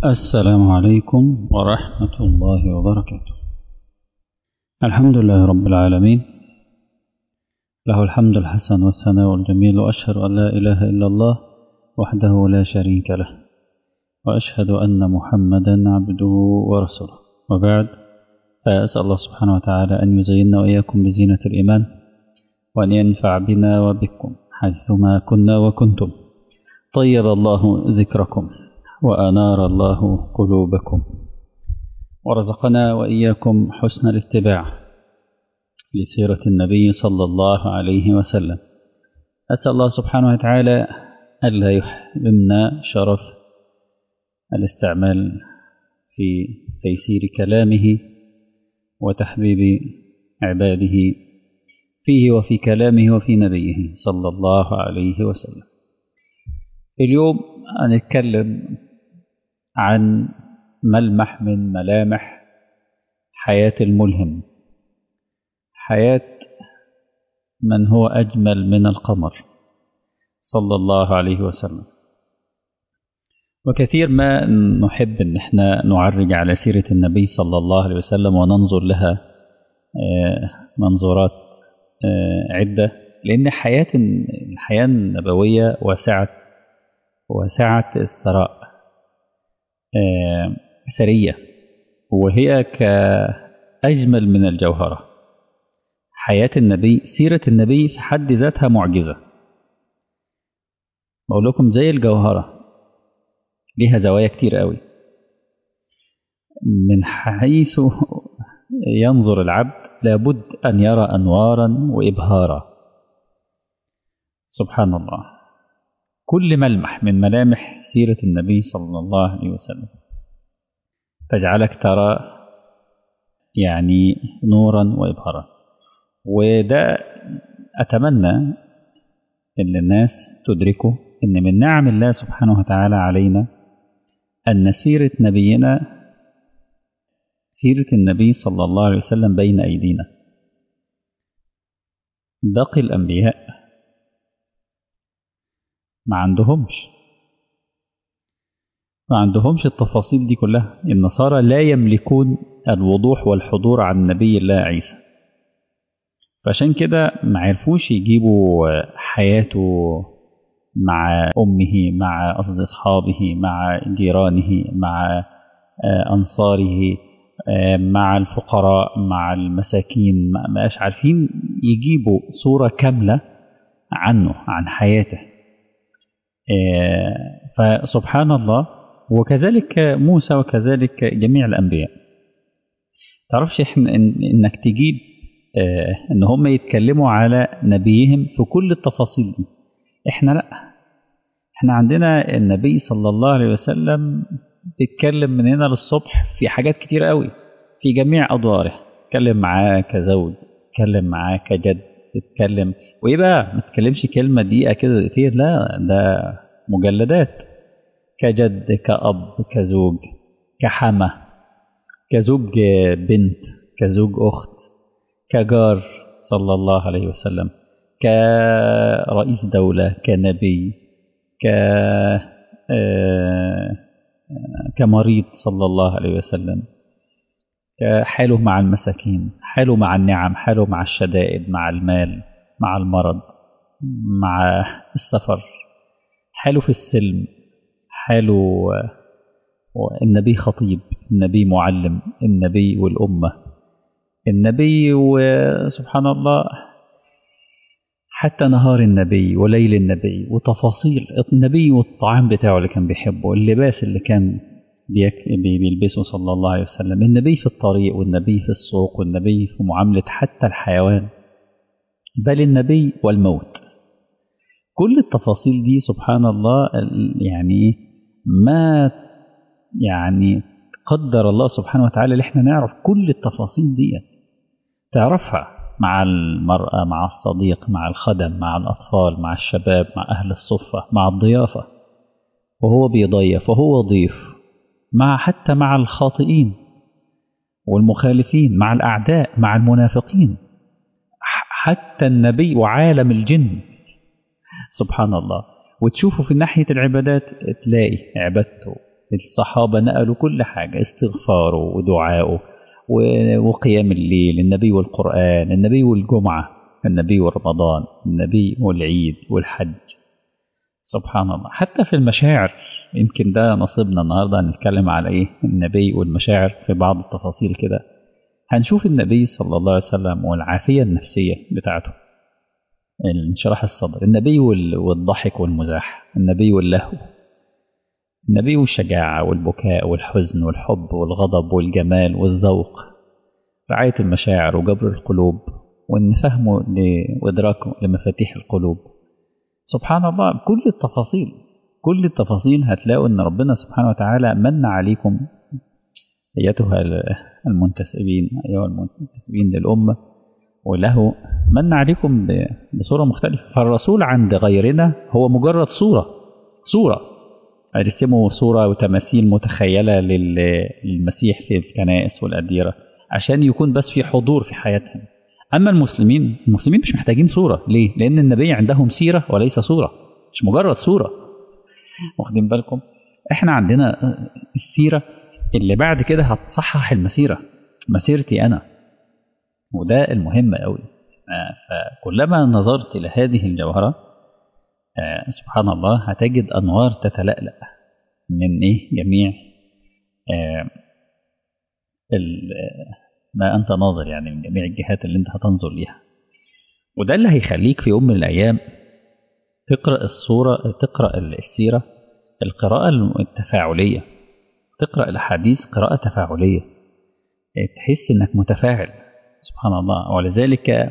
السلام عليكم ورحمة الله وبركاته الحمد لله رب العالمين له الحمد الحسن والثناء الجميل وأشهد أن لا إله إلا الله وحده لا شريك له وأشهد أن محمدا عبده ورسوله وبعد فأسأل الله سبحانه وتعالى أن يزيننا وإياكم بزينة الإيمان وأن ينفع بنا وبكم حيثما كنا وكنتم طيب الله ذكركم وأنار الله قلوبكم ورزقنا وإياكم حسن الاتباع لسيرة النبي صلى الله عليه وسلم أسأل الله سبحانه وتعالى ألا يحرمنا شرف الاستعمال في تيسير كلامه وتحبيب عباده فيه وفي كلامه وفي نبيه صلى الله عليه وسلم اليوم هنتكلم عن ملمح من ملامح حياة الملهم حياة من هو أجمل من القمر صلى الله عليه وسلم وكثير ما نحب ان احنا نعرج على سيرة النبي صلى الله عليه وسلم وننظر لها منظورات عدة لأن حياة الحياة النبوية واسعة واسعة الثراء سرية وهي كأجمل من الجوهرة حياة النبي سيرة النبي في حد ذاتها معجزة بقول لكم زي الجوهرة ليها زوايا كتير قوي من حيث ينظر العبد لابد أن يرى أنوارا وإبهارا سبحان الله كل ملمح من ملامح سيرة النبي صلى الله عليه وسلم تجعلك ترى يعني نورا وإبهارا وده أتمنى أن الناس تدركه أن من نعم الله سبحانه وتعالى علينا أن سيرة نبينا سيرة النبي صلى الله عليه وسلم بين أيدينا باقي الأنبياء ما عندهمش ما عندهمش التفاصيل دي كلها النصارى لا يملكون الوضوح والحضور عن نبي الله عيسى فعشان كده ما عرفوش يجيبوا حياته مع أمه مع أصحابه مع جيرانه مع أنصاره مع الفقراء مع المساكين ما مش عارفين يجيبوا صورة كاملة عنه عن حياته فسبحان الله وكذلك موسى وكذلك جميع الأنبياء تعرفش إحنا إن إنك تجيب إن هم يتكلموا على نبيهم في كل التفاصيل دي إحنا لأ إحنا عندنا النبي صلى الله عليه وسلم بيتكلم من هنا للصبح في حاجات كتير قوي في جميع أدواره اتكلم معاه كزوج اتكلم معاه كجد اتكلم وايه بقى ما تتكلمش كلمه دقيقه كده دقيقتين لا ده مجلدات كجد كأب كزوج كحمى كزوج بنت كزوج أخت كجار صلى الله عليه وسلم كرئيس دولة كنبي ك كمريض صلى الله عليه وسلم حاله مع المساكين حاله مع النعم حاله مع الشدائد مع المال مع المرض مع السفر حاله في السلم حاله النبي خطيب النبي معلم النبي والأمة النبي وسبحان الله حتى نهار النبي وليل النبي وتفاصيل النبي والطعام بتاعه اللي كان بيحبه اللباس اللي كان بيلبسه صلى الله عليه وسلم النبي في الطريق والنبي في السوق والنبي في معاملة حتى الحيوان بل النبي والموت كل التفاصيل دي سبحان الله يعني ما يعني قدر الله سبحانه وتعالى اللي احنا نعرف كل التفاصيل دي تعرفها مع المرأة مع الصديق مع الخدم مع الأطفال مع الشباب مع أهل الصفة مع الضيافة وهو بيضيف وهو ضيف مع حتى مع الخاطئين والمخالفين مع الأعداء مع المنافقين حتى النبي وعالم الجن سبحان الله وتشوفوا في ناحية العبادات تلاقي عبادته الصحابة نقلوا كل حاجة استغفاره ودعائه وقيام الليل النبي والقرآن النبي والجمعة النبي ورمضان النبي والعيد والحج سبحان الله حتى في المشاعر يمكن ده نصيبنا النهارده هنتكلم على ايه النبي والمشاعر في بعض التفاصيل كده هنشوف النبي صلى الله عليه وسلم والعافية النفسية بتاعته انشراح الصدر النبي والضحك والمزاح النبي واللهو النبي والشجاعة والبكاء والحزن والحب والغضب والجمال والذوق رعاية المشاعر وجبر القلوب وإن فهمه وإدراكه لمفاتيح القلوب سبحان الله كل التفاصيل كل التفاصيل هتلاقوا ان ربنا سبحانه وتعالى من عليكم ايتها المنتسبين ايها المنتسبين للامه وله من عليكم بصوره مختلفه فالرسول عند غيرنا هو مجرد صوره صوره ارسموا صوره وتماثيل متخيله للمسيح في الكنائس والاديره عشان يكون بس في حضور في حياتهم أما المسلمين المسلمين مش محتاجين صورة ليه؟ لأن النبي عندهم سيرة وليس صورة مش مجرد صورة واخدين بالكم؟ احنا عندنا السيرة اللي بعد كده هتصحح المسيرة مسيرتي أنا وده المهم قوي فكلما نظرت إلى هذه الجوهرة سبحان الله هتجد أنوار تتلألأ من إيه جميع ما أنت ناظر يعني من جميع الجهات اللي أنت هتنظر ليها وده اللي هيخليك في يوم من الأيام تقرأ الصورة تقرأ السيرة القراءة التفاعلية تقرأ الأحاديث قراءة تفاعلية تحس إنك متفاعل سبحان الله ولذلك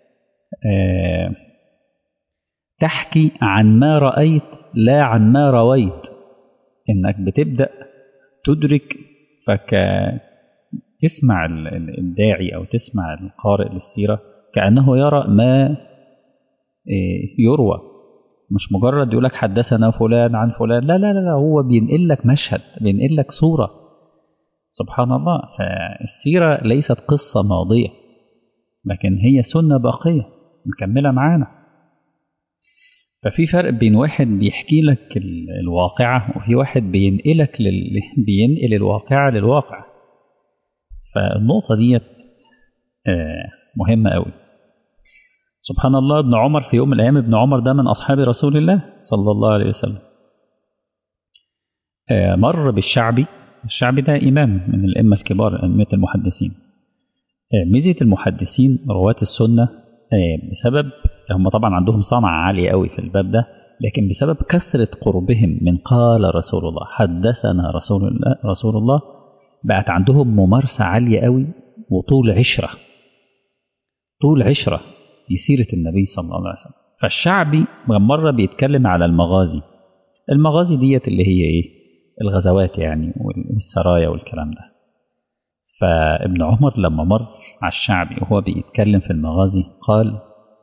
تحكي عن ما رأيت لا عن ما رويت إنك بتبدأ تدرك فك تسمع الداعي أو تسمع القارئ للسيرة كأنه يرى ما يروى مش مجرد يقول لك حدثنا فلان عن فلان لا لا لا هو بينقل لك مشهد بينقل لك صورة سبحان الله فالسيرة ليست قصة ماضية لكن هي سنة باقية مكملة معانا ففي فرق بين واحد بيحكي لك الواقعة وفي واحد بينقلك لل... بينقل الواقعة للواقع فالنقطة ديت مهمة قوي سبحان الله ابن عمر في يوم من الأيام ابن عمر ده من أصحاب رسول الله صلى الله عليه وسلم مر بالشعبي الشعبي ده إمام من الأئمة الكبار أئمة المحدثين ميزة المحدثين رواة السنة بسبب هم طبعا عندهم صنعة عالية قوي في الباب ده لكن بسبب كثرة قربهم من قال رسول الله حدثنا رسول الله رسول الله بقت عندهم ممارسة عالية قوي وطول عشرة طول عشرة في سيرة النبي صلى الله عليه وسلم فالشعبي مرة بيتكلم على المغازي المغازي ديت اللي هي ايه الغزوات يعني والسرايا والكلام ده فابن عمر لما مر على الشعبي وهو بيتكلم في المغازي قال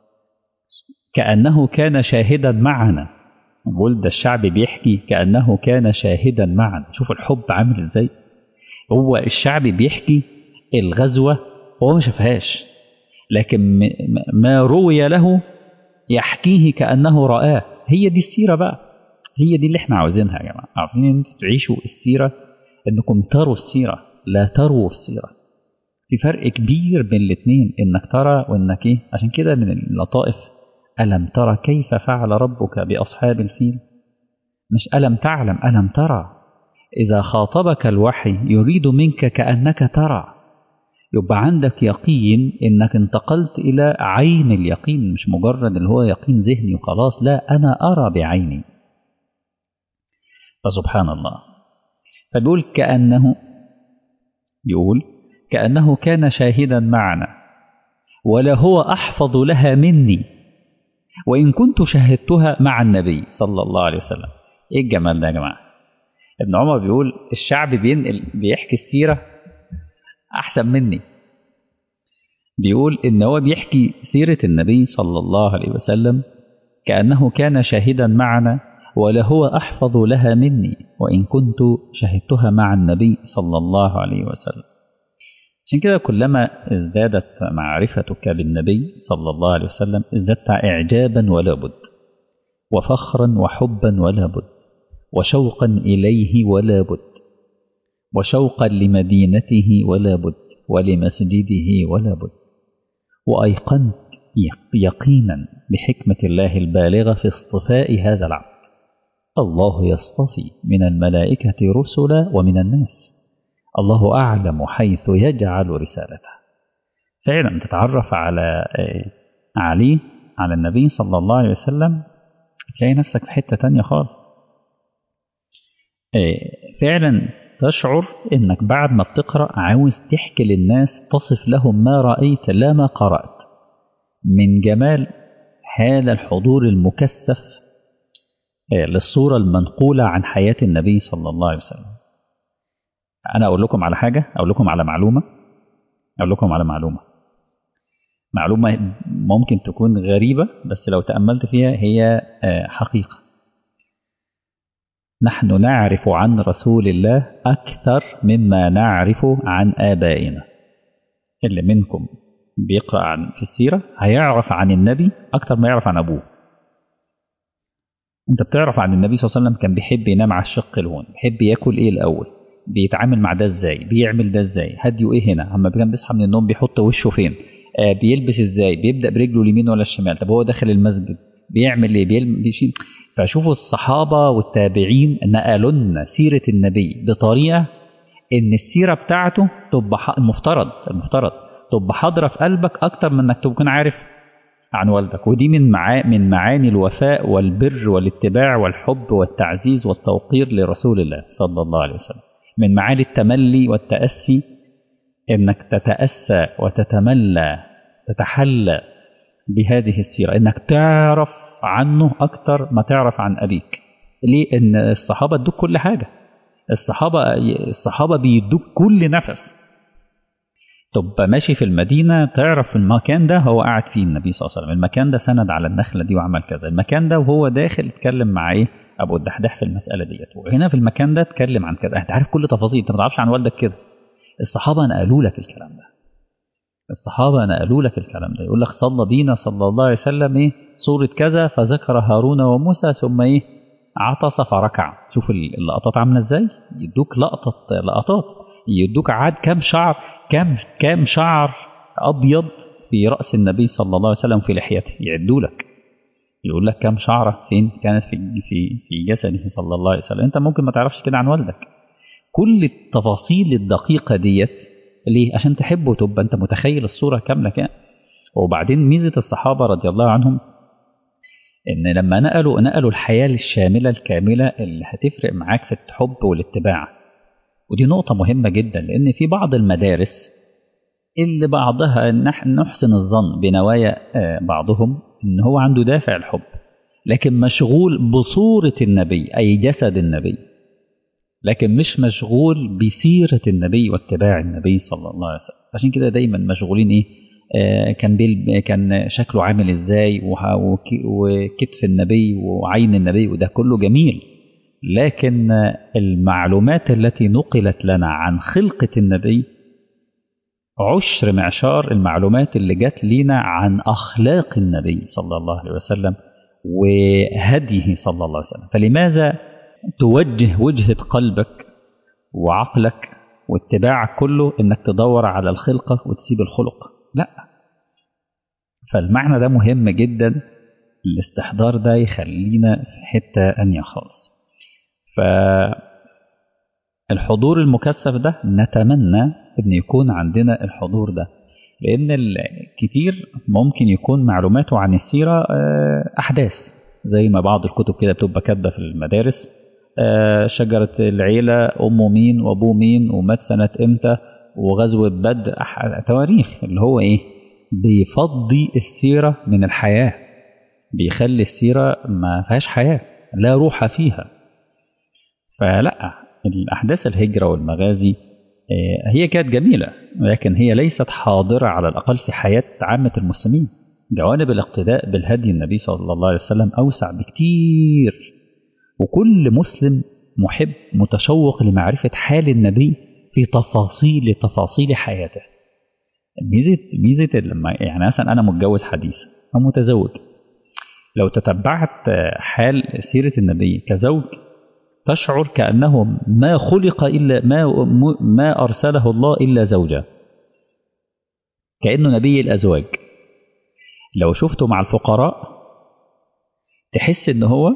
كأنه كان شاهدا معنا ولد الشعبي بيحكي كأنه كان شاهدا معنا شوف الحب عامل ازاي هو الشعبي بيحكي الغزوة وهو ما شافهاش لكن ما روي له يحكيه كأنه رآه هي دي السيرة بقى هي دي اللي احنا عاوزينها يا جماعة عاوزين ان انتوا تعيشوا السيرة انكم تروا السيرة لا تروا السيرة في فرق كبير بين الاثنين انك ترى وانك ايه عشان كده من اللطائف ألم ترى كيف فعل ربك بأصحاب الفيل مش ألم تعلم ألم ترى إذا خاطبك الوحي يريد منك كأنك ترى يبقى عندك يقين إنك انتقلت إلى عين اليقين مش مجرد اللي هو يقين ذهني وخلاص لا أنا أرى بعيني فسبحان الله فبيقول كأنه يقول كأنه كان شاهدا معنا ولا هو أحفظ لها مني وإن كنت شاهدتها مع النبي صلى الله عليه وسلم إيه الجمال ده يا جماعة ابن عمر بيقول الشعب بينقل بيحكي السيرة أحسن مني بيقول إن هو بيحكي سيرة النبي صلى الله عليه وسلم كأنه كان شاهدا معنا ولا هو أحفظ لها مني وإن كنت شهدتها مع النبي صلى الله عليه وسلم عشان كده كلما ازدادت معرفتك بالنبي صلى الله عليه وسلم ازددت إعجابا ولا بد وفخرا وحبا ولا بد وشوقا إليه ولا بد وشوقا لمدينته ولا بد ولمسجده ولا بد وأيقنت يقينا بحكمة الله البالغة في اصطفاء هذا العبد الله يصطفي من الملائكة رسلا ومن الناس الله أعلم حيث يجعل رسالته فعلا تتعرف على علي على النبي صلى الله عليه وسلم تلاقي نفسك في حتة تانية خالص فعلا تشعر انك بعد ما بتقرأ عاوز تحكي للناس تصف لهم ما رأيت لا ما قرأت من جمال هذا الحضور المكثف للصورة المنقولة عن حياة النبي صلى الله عليه وسلم أنا أقول لكم على حاجة أقول لكم على معلومة أقول لكم على معلومة معلومة ممكن تكون غريبة بس لو تأملت فيها هي حقيقة نحن نعرف عن رسول الله أكثر مما نعرف عن آبائنا اللي منكم بيقرأ عن في السيرة هيعرف عن النبي أكثر ما يعرف عن أبوه أنت بتعرف عن النبي صلى الله عليه وسلم كان بيحب ينام على الشق الهون بيحب ياكل إيه الأول بيتعامل مع ده إزاي بيعمل ده إزاي هديه إيه هنا أما كان بيصحى من النوم بيحط وشه فين آه بيلبس إزاي بيبدأ برجله اليمين ولا الشمال طب هو داخل المسجد بيعمل إيه بيشيل فشوفوا الصحابة والتابعين نقلوا لنا سيرة النبي بطريقة إن السيرة بتاعته تبقى المفترض المفترض تبقى حاضرة في قلبك أكتر من إنك تكون عارف عن والدك ودي من معا من معاني الوفاء والبر والاتباع والحب والتعزيز والتوقير لرسول الله صلى الله عليه وسلم من معاني التملي والتأسي إنك تتأسى وتتملى تتحلى بهذه السيرة إنك تعرف عنه أكتر ما تعرف عن أبيك ليه إن الصحابة ادوك كل حاجة الصحابة الصحابة بيدوك كل نفس تبقى ماشي في المدينة تعرف المكان ده هو قاعد فيه النبي صلى الله عليه وسلم المكان ده سند على النخلة دي وعمل كذا المكان ده وهو داخل اتكلم مع ايه ابو الدحداح في المسألة ديت وهنا في المكان ده اتكلم عن كذا انت عارف كل تفاصيل انت ما تعرفش عن والدك كده الصحابة نقلوا لك الكلام ده الصحابة نقلوا لك الكلام ده يقول لك صلى بينا صلى الله عليه وسلم ايه سورة كذا فذكر هارون وموسى ثم ايه عطس فركع شوف اللقطات عاملة ازاي يدوك لقطة لقطات يدوك عاد كام شعر كام كام شعر ابيض في راس النبي صلى الله عليه وسلم في لحيته يعدوا لك يقول لك كام شعره فين كانت في في في جسده صلى الله عليه وسلم انت ممكن ما تعرفش كده عن والدك كل التفاصيل الدقيقه ديت ليه عشان تحبه تبقى انت متخيل الصوره كامله كده وبعدين ميزه الصحابه رضي الله عنهم ان لما نقلوا نقلوا الحياه الشامله الكامله اللي هتفرق معاك في الحب والاتباع ودي نقطة مهمة جدا لأن في بعض المدارس اللي بعضها نحسن الظن بنوايا بعضهم إن هو عنده دافع الحب لكن مشغول بصورة النبي أي جسد النبي لكن مش مشغول بسيرة النبي واتباع النبي صلى الله عليه وسلم عشان كده دايما مشغولين إيه آه كان بيل كان شكله عامل ازاي وكتف النبي وعين النبي وده كله جميل لكن المعلومات التي نقلت لنا عن خلقة النبي عشر معشار المعلومات اللي جت لنا عن أخلاق النبي صلى الله عليه وسلم وهديه صلى الله عليه وسلم فلماذا توجه وجهة قلبك وعقلك واتباعك كله انك تدور على الخلقة وتسيب الخلق لا فالمعنى ده مهم جدا الاستحضار ده يخلينا في حتة أنية خالص فالحضور المكثف ده نتمنى ان يكون عندنا الحضور ده لان الكتير ممكن يكون معلوماته عن السيره احداث زي ما بعض الكتب كده بتبقى كاتبه في المدارس شجره العيله امه مين وابوه مين ومات سنه امتى وغزوه بدر تواريخ اللي هو ايه بيفضي السيره من الحياه بيخلي السيره ما فيهاش حياه لا روح فيها فلا الأحداث الهجرة والمغازي هي كانت جميلة لكن هي ليست حاضرة على الأقل في حياة عامة المسلمين جوانب الاقتداء بالهدي النبي صلى الله عليه وسلم أوسع بكتير وكل مسلم محب متشوق لمعرفة حال النبي في تفاصيل تفاصيل حياته ميزة ميزة لما يعني مثلا أنا متجوز حديث أو متزوج لو تتبعت حال سيرة النبي كزوج تشعر كأنه ما خلق إلا ما, ما أرسله الله إلا زوجة كأنه نبي الأزواج لو شفته مع الفقراء تحس إن هو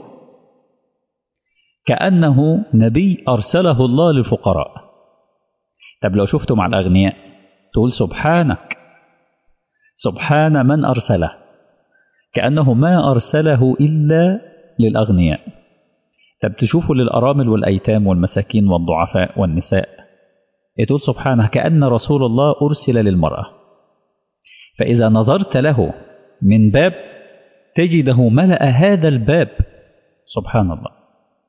كأنه نبي أرسله الله للفقراء طب لو شفته مع الأغنياء تقول سبحانك سبحان من أرسله كأنه ما أرسله إلا للأغنياء طب تشوفه للأرامل والأيتام والمساكين والضعفاء والنساء تقول سبحانه كأن رسول الله أرسل للمرأة فإذا نظرت له من باب تجده ملأ هذا الباب سبحان الله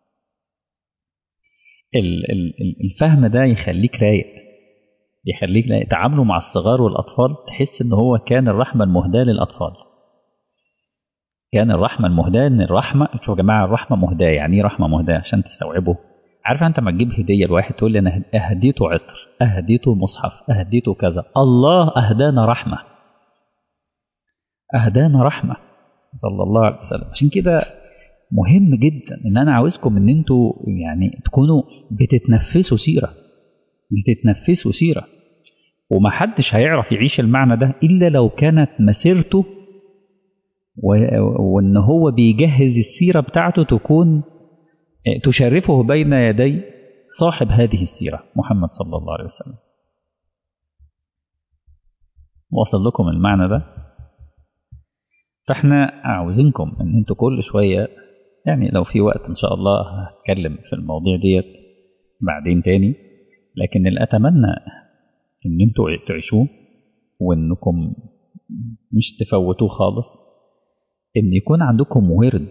الفهم ده يخليك رايق يخليك رايق تعامله مع الصغار والأطفال تحس إن هو كان الرحمة المهداة للأطفال كان الرحمة المهداة إن الرحمة شوفوا يا جماعة الرحمة مهداة يعني إيه رحمة مهداة عشان تستوعبوا عارف أنت ما تجيب هدية لواحد تقول لي أنا أهديته عطر أهديته مصحف أهديته كذا الله أهدانا رحمة أهدانا رحمة صلى الله عليه وسلم عشان كده مهم جدا ان انا عاوزكم ان انتوا يعني تكونوا بتتنفسوا سيره بتتنفسوا سيره ومحدش هيعرف يعيش المعنى ده الا لو كانت مسيرته وان هو بيجهز السيره بتاعته تكون تشرفه بين يدي صاحب هذه السيره محمد صلى الله عليه وسلم وصل لكم المعنى ده فاحنا عاوزينكم ان انتوا كل شويه يعني لو في وقت ان شاء الله هتكلم في المواضيع ديت بعدين تاني لكن اللي اتمنى ان انتوا تعيشوه وانكم مش تفوتوه خالص ان يكون عندكم ورد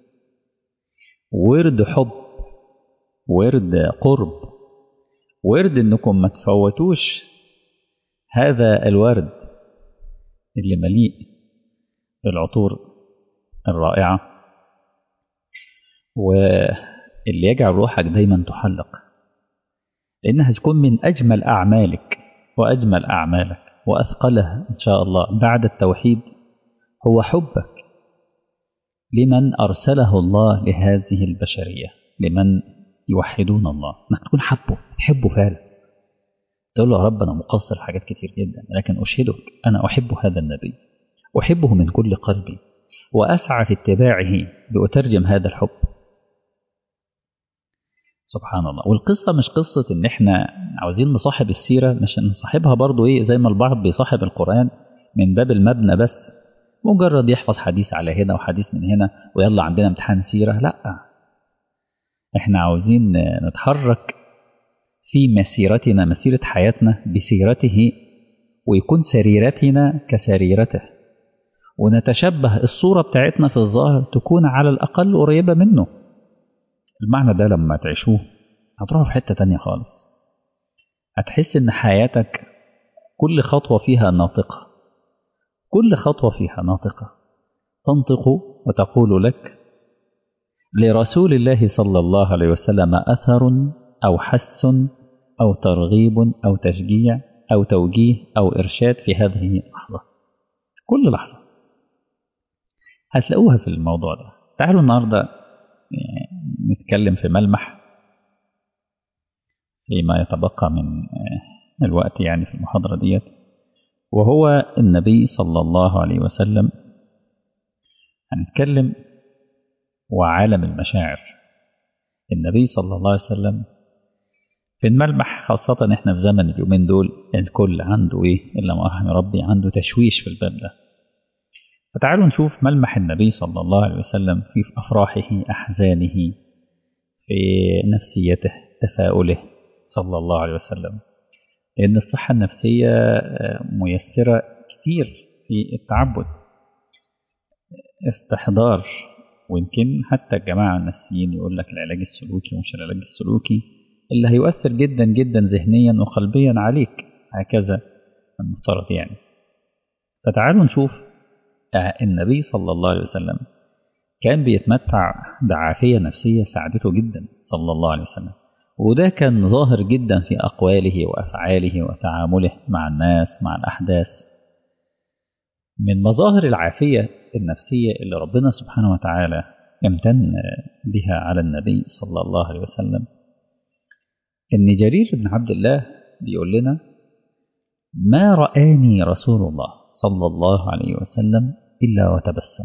ورد حب ورد قرب ورد انكم ما تفوتوش هذا الورد اللي مليء بالعطور الرائعه واللي يجعل روحك دايما تحلق لأنها تكون من أجمل أعمالك وأجمل أعمالك وأثقلها إن شاء الله بعد التوحيد هو حبك لمن أرسله الله لهذه البشرية لمن يوحدون الله انك تكون حبه بتحبه فعلا تقول له يا رب أنا مقصر في حاجات كتير جدا لكن أشهدك أنا أحب هذا النبي أحبه من كل قلبي وأسعى في اتباعه لأترجم هذا الحب سبحان الله والقصة مش قصة إن إحنا عاوزين نصاحب السيرة مش نصاحبها برضو إيه زي ما البعض بيصاحب القرآن من باب المبنى بس مجرد يحفظ حديث على هنا وحديث من هنا ويلا عندنا امتحان سيرة لا إحنا عاوزين نتحرك في مسيرتنا مسيرة حياتنا بسيرته ويكون سريرتنا كسريرته ونتشبه الصورة بتاعتنا في الظاهر تكون على الأقل قريبة منه المعنى ده لما تعيشوه هتروحوا في حتة تانية خالص هتحس إن حياتك كل خطوة فيها ناطقة كل خطوة فيها ناطقة تنطق وتقول لك لرسول الله صلى الله عليه وسلم أثر أو حس أو ترغيب أو تشجيع أو توجيه أو إرشاد في هذه اللحظة كل لحظة هتلاقوها في الموضوع ده تعالوا النهاردة نتكلم في ملمح فيما يتبقى من الوقت يعني في المحاضرة ديت وهو النبي صلى الله عليه وسلم هنتكلم وعالم المشاعر النبي صلى الله عليه وسلم في الملمح خاصة احنا في زمن اليومين دول الكل عنده ايه إلا ما رحم ربي عنده تشويش في الباب ده فتعالوا نشوف ملمح النبي صلى الله عليه وسلم في أفراحه أحزانه في نفسيته تفاؤله صلى الله عليه وسلم لأن الصحة النفسية ميسرة كتير في التعبد استحضار ويمكن حتى الجماعة النفسيين يقول لك العلاج السلوكي ومش العلاج السلوكي اللي هيؤثر جدا جدا ذهنيا وقلبيا عليك هكذا المفترض يعني فتعالوا نشوف النبي صلى الله عليه وسلم كان بيتمتع بعافية نفسية ساعدته جدا صلى الله عليه وسلم وده كان ظاهر جدا في أقواله وأفعاله وتعامله مع الناس مع الأحداث من مظاهر العافية النفسية اللي ربنا سبحانه وتعالى امتن بها على النبي صلى الله عليه وسلم إن جرير بن عبد الله بيقول لنا ما رآني رسول الله صلى الله عليه وسلم إلا وتبسم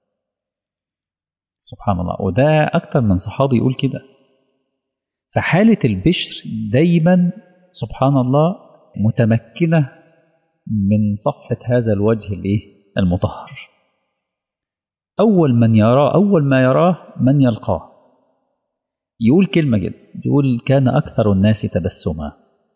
سبحان الله وده أكتر من صحابي يقول كده فحالة البشر دايما سبحان الله متمكنة من صفحة هذا الوجه الايه المطهر أول من يراه أول ما يراه من يلقاه يقول كلمة كده يقول كان أكثر الناس تبسما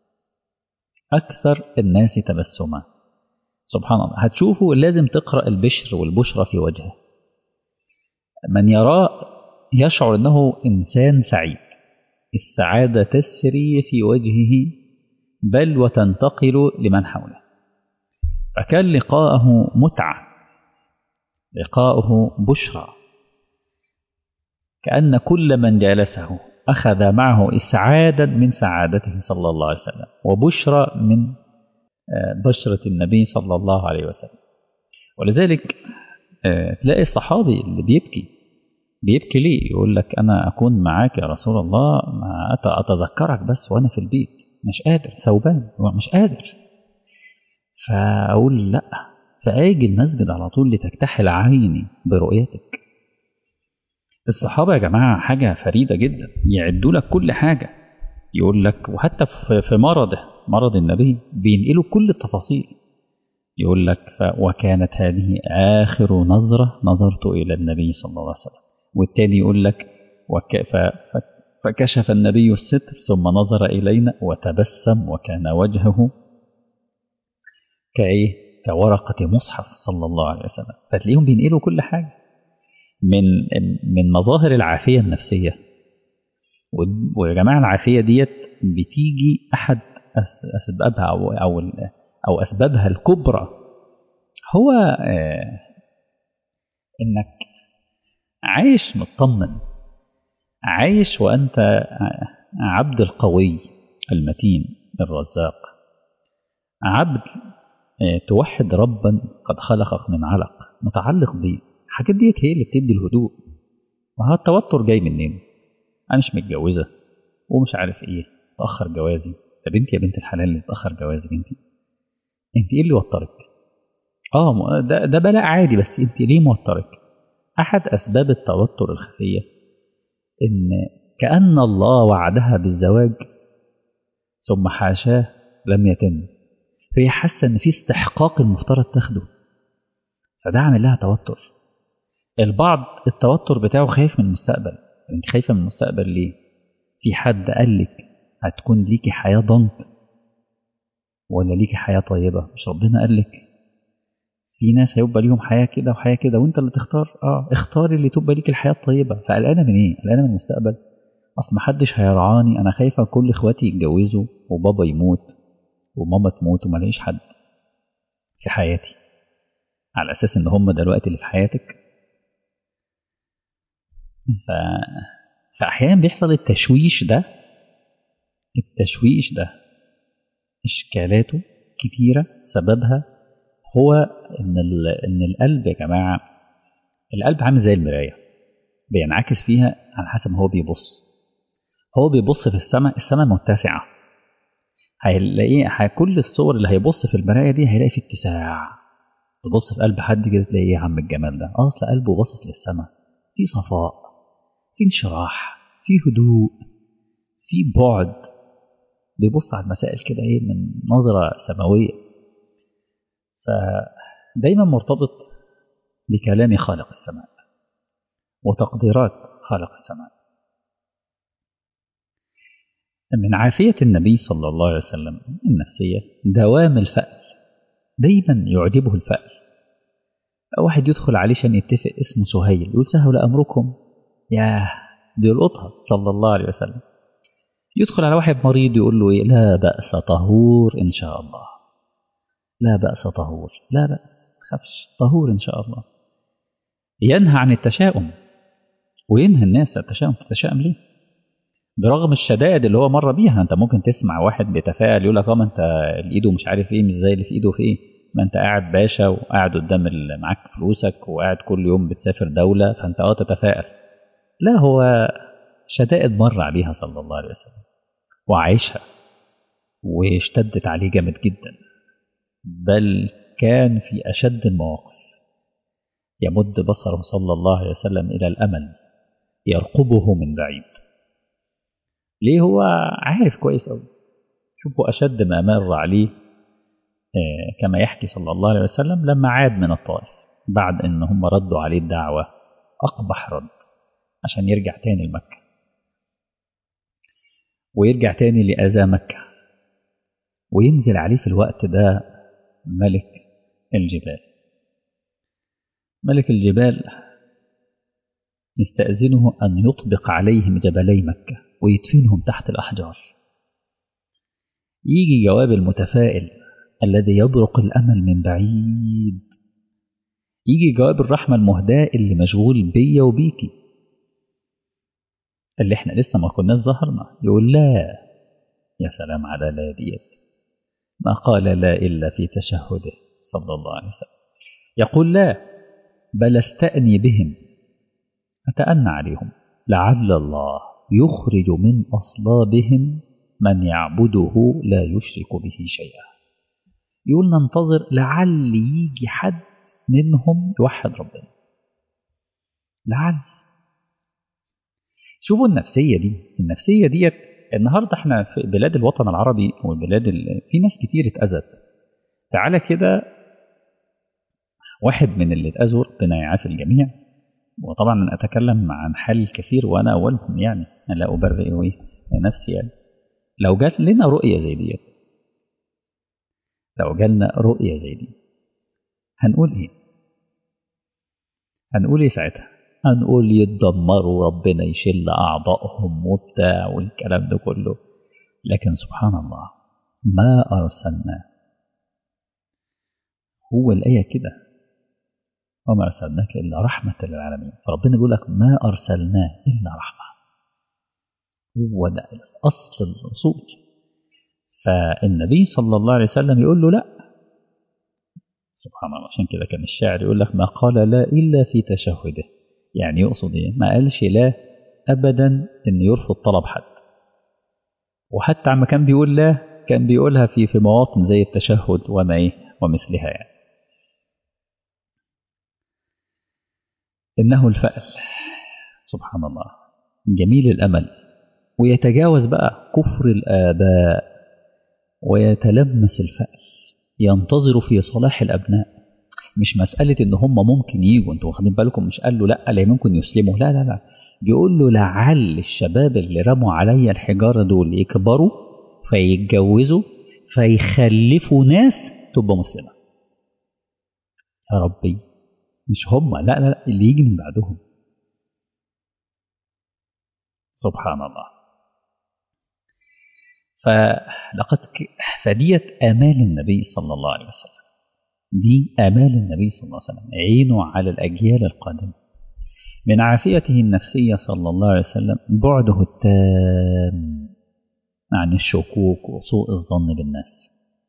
أكثر الناس تبسما سبحان الله هتشوفوا لازم تقرأ البشر والبشرى في وجهه من يراه يشعر أنه إنسان سعيد السعادة تسري في وجهه بل وتنتقل لمن حوله فكان لقاءه متعة لقاؤه بشرى كأن كل من جالسه أخذ معه إسعادا من سعادته صلى الله عليه وسلم وبشرى من بشرة النبي صلى الله عليه وسلم ولذلك تلاقي الصحابي اللي بيبكي بيبكي ليه يقول لك أنا أكون معاك يا رسول الله ما أتذكرك بس وأنا في البيت مش قادر ثوبان مش قادر فأقول لأ فآجي المسجد على طول لتكتحل عيني برؤيتك الصحابة يا جماعة حاجة فريدة جدا يعدوا لك كل حاجة يقول لك وحتى في مرضه مرض النبي بينقلوا كل التفاصيل يقول لك وكانت هذه آخر نظرة نظرت إلى النبي صلى الله عليه وسلم والتاني يقول لك وك فكشف النبي الستر ثم نظر إلينا وتبسم وكان وجهه كإيه كورقة مصحف صلى الله عليه وسلم فتلاقيهم بينقلوا كل حاجة من من مظاهر العافية النفسية ويا جماعة العافية ديت بتيجي أحد أسبابها أو أو أو أسبابها الكبرى هو إنك عايش مطمن عايش وأنت عبد القوي المتين الرزاق عبد توحد ربا قد خلقك من علق متعلق بيه الحاجات ديت هي اللي بتدي الهدوء ما هو التوتر جاي منين انا مش متجوزه ومش عارف ايه تاخر جوازي طب انت يا بنت الحلال اللي تاخر جوازك انت انت ايه اللي وترك اه ده ده بلاء عادي بس انت ليه موترك احد اسباب التوتر الخفيه ان كان الله وعدها بالزواج ثم حاشاه لم يتم فهي حاسه ان في استحقاق المفترض تاخده فده عامل لها توتر البعض التوتر بتاعه خايف من المستقبل انت خايفه من المستقبل ليه في حد قال لك هتكون ليكي حياه ضنك ولا ليكي حياه طيبه مش ربنا قال لك في ناس هيبقى ليهم حياه كده وحياه كده وانت اللي تختار اه اختاري اللي تبقى ليك الحياه الطيبه فقلقانه من ايه قلقانه من المستقبل اصل محدش هيرعاني انا خايفه كل اخواتي يتجوزوا وبابا يموت وماما تموت وما لاقيش حد في حياتي على اساس ان هم دلوقتي اللي في حياتك ف... فاحيانا بيحصل التشويش ده التشويش ده اشكالاته كتيره سببها هو ان ال... ان القلب يا جماعه القلب عامل زي المرايه بينعكس فيها على حسب ما هو بيبص هو بيبص في السماء السماء متسعه هيلاقيه كل الصور اللي هيبص في المرايه دي هيلاقي في اتساع تبص في قلب حد كده تلاقي ايه يا عم الجمال ده اه اصل قلبه باصص للسماء في صفاء في انشراح في هدوء في بعد بيبص على المسائل كده ايه من نظره سماويه فدايما مرتبط بكلام خالق السماء وتقديرات خالق السماء من عافية النبي صلى الله عليه وسلم النفسية دوام الفأل دايما يعجبه الفأل واحد يدخل عليه عشان يتفق اسمه سهيل يقول سهل أمركم ياه بيلقطها صلى الله عليه وسلم يدخل على واحد مريض يقول له إيه لا بأس طهور إن شاء الله لا بأس طهور لا بأس خفش طهور إن شاء الله ينهى عن التشاؤم وينهى الناس التشاؤم تتشائم ليه برغم الشدائد اللي هو مر بيها انت ممكن تسمع واحد بيتفائل يقول لك اه ما انت ايده مش عارف ايه مش زي اللي في ايده في ايه ما انت قاعد باشا وقاعد قدام اللي معاك فلوسك وقاعد كل يوم بتسافر دوله فانت اه تتفائل لا هو شدائد مر عليها صلى الله عليه وسلم وعايشها واشتدت عليه جامد جدا بل كان في أشد المواقف يمد بصره صلى الله عليه وسلم إلى الأمل يرقبه من بعيد ليه هو عارف كويس أوي شوفوا أشد ما مر عليه كما يحكي صلى الله عليه وسلم لما عاد من الطائف بعد ان هم ردوا عليه الدعوة أقبح رد عشان يرجع تاني لمكة ويرجع تاني لأذى مكة وينزل عليه في الوقت ده ملك الجبال ملك الجبال يستأذنه أن يطبق عليهم جبلي مكة ويدفنهم تحت الأحجار يجي جواب المتفائل الذي يبرق الأمل من بعيد يجي جواب الرحمة المهداة اللي مشغول بيا وبيكي اللي احنا لسه ما كناش ظهرنا يقول لا يا سلام على لا ديت ما قال لا إلا في تشهده صلى الله عليه وسلم يقول لا بل استأني بهم أتأنى عليهم لعل الله يخرج من أصلابهم من يعبده لا يشرك به شيئا يقول ننتظر لعل يجي حد منهم يوحد ربنا لعل شوفوا النفسية دي النفسية ديت النهاردة احنا في بلاد الوطن العربي والبلاد ال... في ناس كتير اتأذت تعالى كده واحد من اللي اتأذوا ربنا يعافي الجميع وطبعا أنا أتكلم عن حال الكثير وأنا أولهم يعني أنا لا أبرئ نفسي يعني لو جات لنا رؤية زي ديت لو جالنا رؤية زي دي هنقول ايه هنقول ايه ساعتها هنقول يتدمروا ربنا يشل أعضائهم وبتاع والكلام ده كله لكن سبحان الله ما أرسلنا هو الآية كده وما أرسلناك إلا رحمة للعالمين فربنا بيقول لك ما أرسلناه إلا رحمة هو ده الأصل الأصول فالنبي صلى الله عليه وسلم يقول له لا سبحان الله عشان كده كان الشاعر يقول لك ما قال لا إلا في تشهده يعني يقصد إيه ما قالش لا أبدا إن يرفض طلب حد وحتى عما كان بيقول لا كان بيقولها في في مواطن زي التشهد وما إيه ومثلها يعني إنه الفأل سبحان الله جميل الأمل ويتجاوز بقى كفر الآباء ويتلمس الفأل ينتظر في صلاح الأبناء مش مسألة إن هم ممكن يجوا أنتوا واخدين بالكم مش قال له لا لا ممكن يسلموا لا لا لا بيقول له لعل الشباب اللي رموا عليا الحجارة دول يكبروا فيتجوزوا فيخلفوا ناس تبقى مسلمة يا ربي مش هم لا لا, لا اللي يجي من بعدهم سبحان الله فلقد فديت آمال النبي صلى الله عليه وسلم دي آمال النبي صلى الله عليه وسلم عينه على الأجيال القادمة من عافيته النفسية صلى الله عليه وسلم بعده التام عن الشكوك وسوء الظن بالناس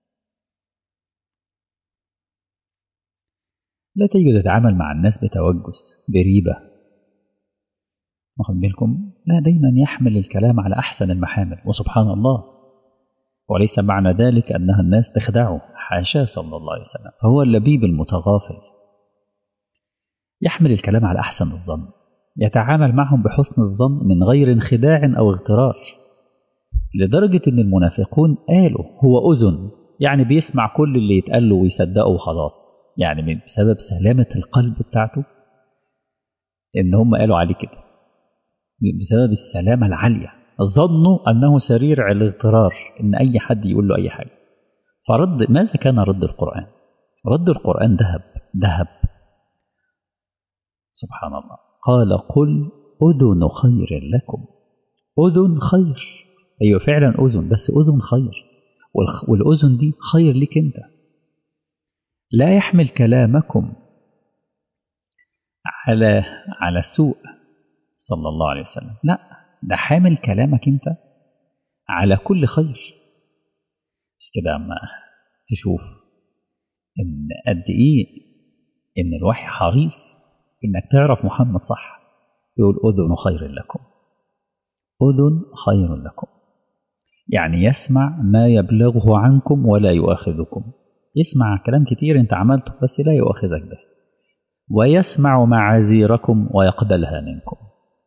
لا تجد تتعامل مع الناس بتوجس بريبة واخد بالكم لا دايما يحمل الكلام على أحسن المحامل وسبحان الله وليس معنى ذلك أنها الناس تخدعه حاشاه صلى الله عليه وسلم فهو اللبيب المتغافل يحمل الكلام على أحسن الظن يتعامل معهم بحسن الظن من غير انخداع أو اغترار لدرجة أن المنافقون قالوا هو أذن يعني بيسمع كل اللي يتقال له ويصدقه وخلاص يعني بسبب سلامة القلب بتاعته إن هم قالوا عليه كده بسبب السلامة العالية ظنوا أنه سرير الاغترار إن أي حد يقول له أي حاجة فرد ماذا كان رد القرآن رد القرآن ذهب ذهب سبحان الله قال قل أذن خير لكم أذن خير أيوة فعلا أذن بس أذن خير والأذن دي خير لك أنت لا يحمل كلامكم على على سوء صلى الله عليه وسلم لا ده حامل كلامك انت على كل خير مش كده اما تشوف ان قد ايه ان الوحي حريص انك تعرف محمد صح يقول أذن خير لكم أذن خير لكم يعني يسمع ما يبلغه عنكم ولا يؤاخذكم يسمع كلام كتير انت عملته بس لا يؤاخذك به ويسمع معاذيركم ويقبلها منكم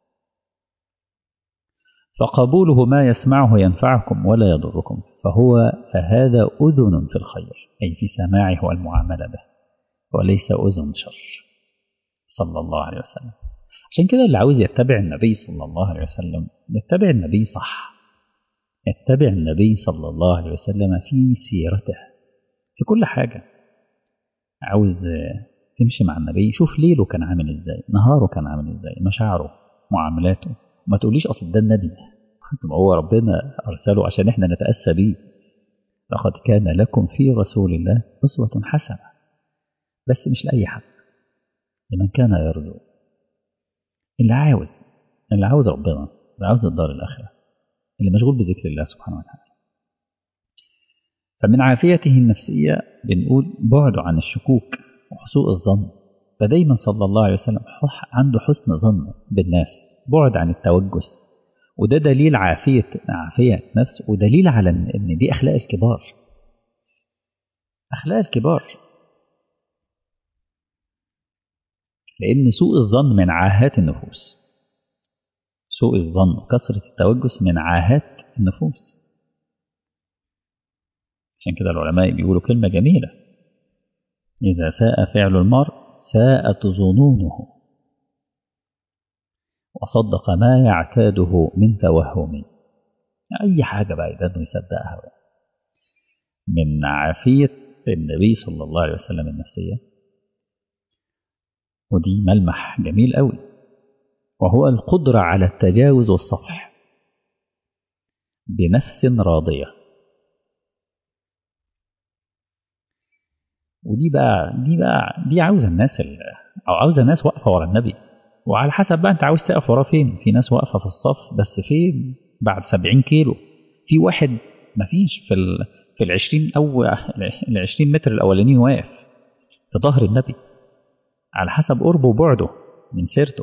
فقبوله ما يسمعه ينفعكم ولا يضركم فهو فهذا أذن في الخير أي في سماعه والمعاملة به وليس أذن شر صلى الله عليه وسلم عشان كده اللي عاوز يتبع النبي صلى الله عليه وسلم يتبع النبي صح يتبع النبي صلى الله عليه وسلم في سيرته في كل حاجة عاوز تمشي مع النبي شوف ليله كان عامل ازاي نهاره كان عامل ازاي مشاعره معاملاته ما تقوليش اصل ده النبي هو ربنا ارسله عشان احنا نتاسى بيه لقد كان لكم في رسول الله اسوه حسنه بس مش لاي حد لمن كان يرجو اللي عاوز اللي عاوز ربنا اللي عاوز الدار الاخره اللي مشغول بذكر الله سبحانه وتعالى فمن عافيته النفسيه بنقول بعده عن الشكوك وسوء الظن فدايما صلى الله عليه وسلم عنده حسن ظن بالناس بعد عن التوجس وده دليل عافية عافية نفس ودليل على ان دي اخلاق الكبار اخلاق الكبار لان سوء الظن من عاهات النفوس سوء الظن وكثرة التوجس من عاهات النفوس عشان كده العلماء بيقولوا كلمة جميلة إذا ساء فعل المرء ساءت ظنونه وصدق ما يعتاده من توهم أي حاجة بقى إنه يصدقها من عافية النبي صلى الله عليه وسلم النفسية ودي ملمح جميل قوي وهو القدرة على التجاوز والصفح بنفس راضية ودي بقى دي بقى دي عاوزة الناس أو عاوزة الناس واقفة ورا النبي وعلى حسب بقى انت عاوز تقف وراه فين في ناس واقفه في الصف بس فين بعد 70 كيلو في واحد مفيش في ال في ال 20 او ال 20 متر الاولانيين واقف في ظهر النبي على حسب قربه وبعده من سيرته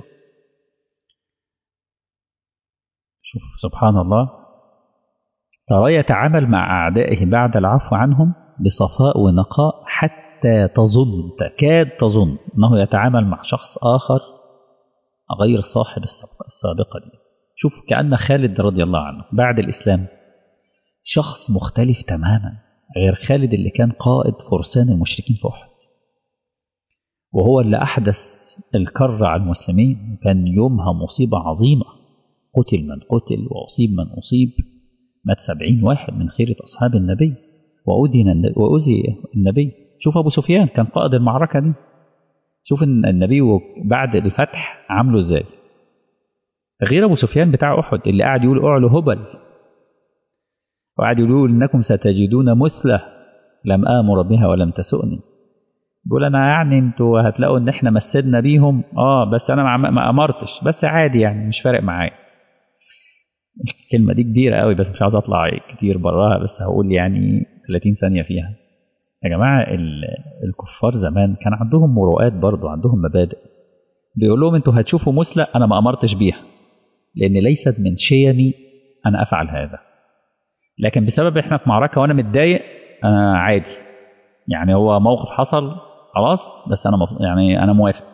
شوف سبحان الله ترى يتعامل مع اعدائه بعد العفو عنهم بصفاء ونقاء حتى تظن تكاد تظن انه يتعامل مع شخص اخر غير صاحب السابقة دي شوف كأن خالد رضي الله عنه بعد الإسلام شخص مختلف تماما غير خالد اللي كان قائد فرسان المشركين في أحد وهو اللي أحدث الكر على المسلمين كان يومها مصيبة عظيمة قتل من قتل وأصيب من أصيب مات سبعين واحد من خيرة أصحاب النبي وأذن وأذي النبي شوف أبو سفيان كان قائد المعركة دي شوف ان النبي بعد الفتح عامله ازاي غير ابو سفيان بتاع احد اللي قاعد يقول اعلوا هبل وقاعد يقول انكم ستجدون مثله لم امر بها ولم تسؤني بيقول انا يعني انتوا هتلاقوا ان احنا مثلنا بيهم اه بس انا ما امرتش بس عادي يعني مش فارق معايا الكلمه دي كبيره قوي بس مش عاوز اطلع كتير براها بس هقول يعني 30 ثانيه فيها يا جماعة الكفار زمان كان عندهم مروءات برضو عندهم مبادئ بيقول لهم انتوا هتشوفوا مثلى انا ما امرتش بيها لان ليست من شيمي انا افعل هذا لكن بسبب احنا في معركة وانا متضايق انا عادي يعني هو موقف حصل خلاص بس انا مف... يعني انا موافق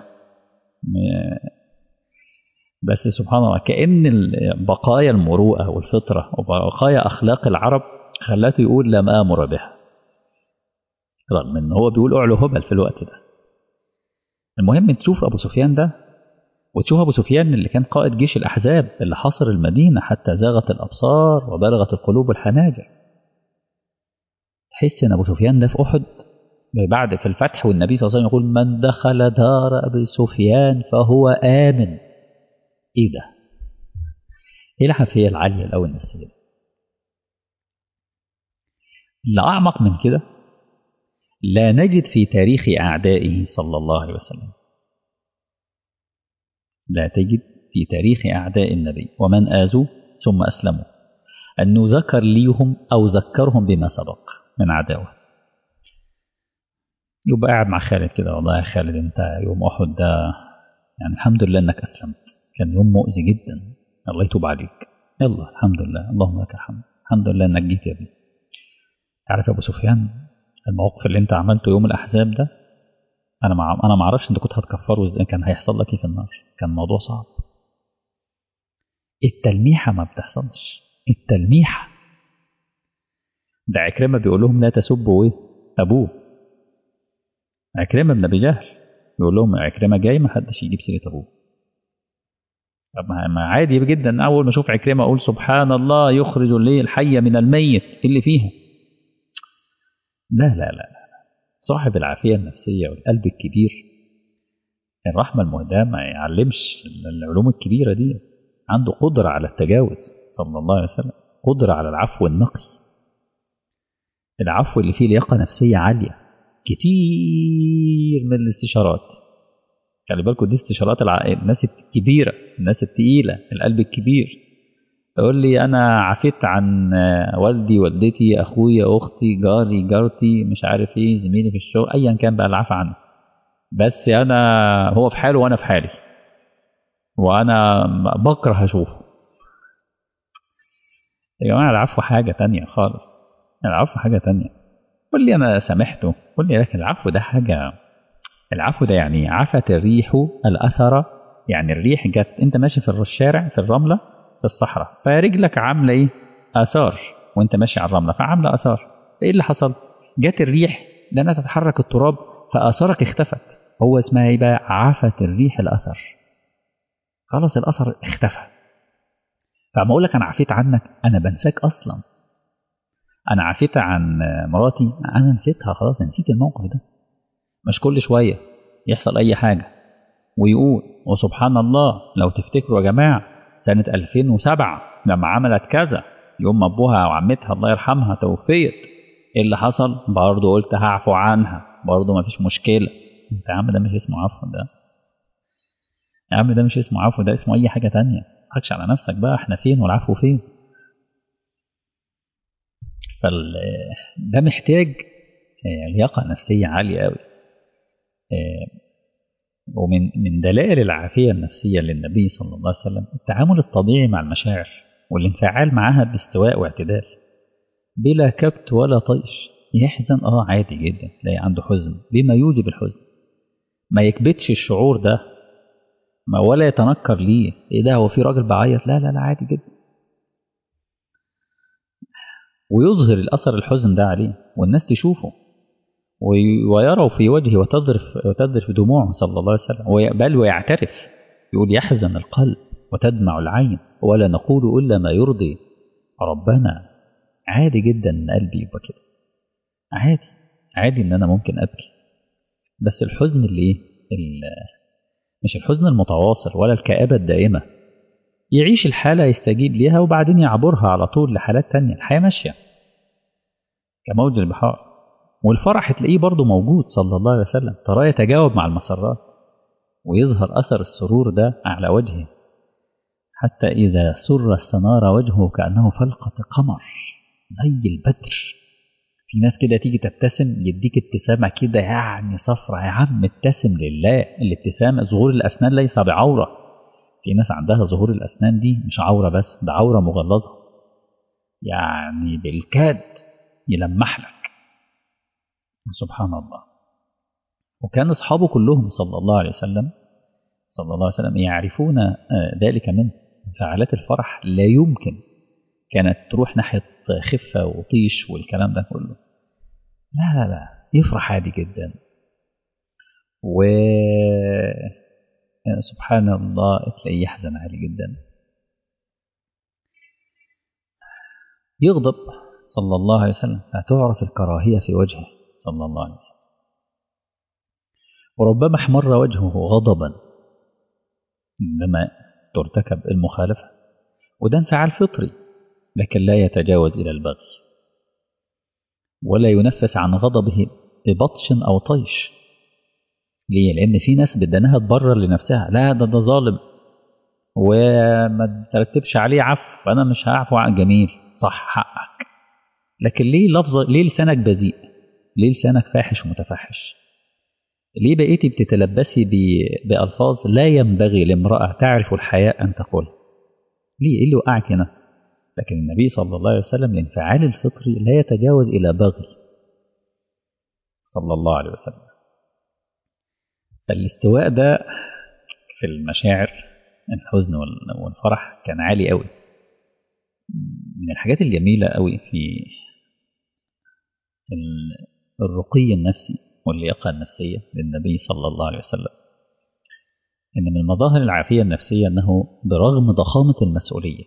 بس سبحان الله كأن بقايا المروءة والفطرة وبقايا أخلاق العرب خلاته يقول لم آمر بها رغم ان هو بيقول اعلو هبل في الوقت ده المهم تشوف ابو سفيان ده وتشوف ابو سفيان اللي كان قائد جيش الاحزاب اللي حاصر المدينه حتى زاغت الابصار وبلغت القلوب الحناجر تحس ان ابو سفيان ده في احد بعد في الفتح والنبي صلى الله عليه وسلم يقول من دخل دار ابي سفيان فهو امن ايه ده ايه الحفيه العاليه الاول النفسيه اللي اعمق من كده لا نجد في تاريخ أعدائه صلى الله عليه وسلم لا تجد في تاريخ أعداء النبي ومن آذوا ثم أسلموا أنه ذكر ليهم أو ذكرهم بما سبق من عداوة يبقى قاعد مع خالد كده والله يا خالد أنت يوم أحد ده يعني الحمد لله أنك أسلمت كان يوم مؤذي جدا الله يتوب عليك يلا الحمد لله اللهم لك الحمد الحمد لله انك جيت يا ابني عارف يا ابو سفيان الموقف اللي انت عملته يوم الاحزاب ده انا مع... انا ما اعرفش انت كنت هتكفره ازاي كان هيحصل لك ايه في النار كان موضوع صعب التلميحه ما بتحصلش التلميحه ده عكرمه بيقول لهم لا تسبوا ايه ابوه عكرمه بن ابي جهل بيقول لهم عكرمه جاي ما حدش يجيب سيره ابوه طب ما عادي جدا اول ما اشوف عكرمه اقول سبحان الله يخرج اللي الحي من الميت اللي فيها لا لا لا لا صاحب العافيه النفسيه والقلب الكبير الرحمه المهداه ما يعلمش العلوم الكبيره دي عنده قدره على التجاوز صلى الله عليه وسلم قدره على العفو النقي العفو اللي فيه لياقه نفسيه عاليه كتير من الاستشارات خلي بالكم دي استشارات الع... الناس الكبيرة الناس التقيلة القلب الكبير يقول لي أنا عفيت عن والدي والدتي أخويا أختي جاري جارتي مش عارف إيه زميلي في الشغل أيا كان بقى العفو عنه بس أنا هو في حاله وأنا في حالي وأنا بكره أشوفه يا جماعة العفو حاجة تانية خالص العفو حاجة تانية قول لي أنا سامحته قول لي لكن العفو ده حاجة العفو ده يعني عفت الريح الأثر يعني الريح جت أنت ماشي في الشارع في الرملة في الصحراء فرجلك عاملة إيه آثار وأنت ماشي على الرملة فعاملة آثار إيه اللي حصل جت الريح لأنها تتحرك التراب فآثارك اختفت هو اسمها إيه بقى عفت الريح الأثر خلاص الأثر اختفى فما أقول لك أنا عفيت عنك أنا بنساك أصلا أنا عفيت عن مراتي أنا نسيتها خلاص نسيت الموقف ده مش كل شوية يحصل أي حاجة ويقول وسبحان الله لو تفتكروا يا جماعة سنة 2007 لما عملت كذا يوم ما أبوها وعمتها الله يرحمها توفيت إيه اللي حصل؟ برضه قلت هعفو عنها برضه مفيش مشكلة أنت يا عم ده مش اسمه عفو ده يا عم ده مش اسمه عفو ده اسمه أي حاجة تانية تضحكش على نفسك بقى احنا فين والعفو فين فال ده محتاج لياقة نفسية عالية قوي ومن من دلائل العافية النفسية للنبي صلى الله عليه وسلم التعامل الطبيعي مع المشاعر والانفعال معها باستواء واعتدال بلا كبت ولا طيش يحزن اه عادي جدا تلاقي عنده حزن بما يوجب الحزن ما يكبتش الشعور ده ما ولا يتنكر ليه ايه ده هو في راجل بعيط لا لا لا عادي جدا ويظهر الاثر الحزن ده عليه والناس تشوفه ويروا في وجهه وتذرف وتذرف دموعه صلى الله عليه وسلم ويقبل ويعترف يقول يحزن القلب وتدمع العين ولا نقول الا ما يرضي ربنا عادي جدا ان قلبي يبقى كده عادي عادي ان انا ممكن ابكي بس الحزن اللي ايه مش الحزن المتواصل ولا الكآبة الدائمة يعيش الحالة يستجيب ليها وبعدين يعبرها على طول لحالات تانية الحياة ماشية كموج البحار والفرح تلاقيه برضه موجود صلى الله عليه وسلم تراه يتجاوب مع المسرات ويظهر أثر السرور ده على وجهه حتى إذا سر استنار وجهه كأنه فلقة قمر زي البدر في ناس كده تيجي تبتسم يديك ابتسامة كده يعني صفرة يا عم ابتسم لله الابتسامة ظهور الأسنان ليس بعورة في ناس عندها ظهور الأسنان دي مش عورة بس ده عورة مغلظة يعني بالكاد يلمح لك سبحان الله وكان أصحابه كلهم صلى الله عليه وسلم صلى الله عليه وسلم يعرفون ذلك منه انفعالات الفرح لا يمكن كانت تروح ناحية خفة وطيش والكلام ده كله لا لا لا يفرح عادي جدا و سبحان الله تلاقيه يحزن عادي جدا يغضب صلى الله عليه وسلم فتعرف الكراهية في وجهه صلى الله عليه وسلم وربما احمر وجهه غضبا عندما ترتكب المخالفة وده انفعال فطري لكن لا يتجاوز إلى البغي ولا ينفس عن غضبه ببطش أو طيش ليه؟ لأن في ناس بدناها تبرر لنفسها لا ده ده ظالم وما ترتبش عليه عفو فأنا مش هعفو عن جميل صح حقك لكن ليه لفظ ليه لسانك بذيء؟ ليه لسانك فاحش ومتفحش؟ ليه بقيتي بتتلبسي بألفاظ لا ينبغي لامرأة تعرف الحياء أن تقول ليه إيه اللي وقعك هنا لكن النبي صلى الله عليه وسلم الانفعال الفطري لا يتجاوز إلى بغي صلى الله عليه وسلم فالاستواء ده في المشاعر الحزن والفرح كان عالي قوي من الحاجات الجميلة قوي في الرقي النفسي واللياقة النفسية للنبي صلى الله عليه وسلم إن من مظاهر العافية النفسية أنه برغم ضخامة المسؤولية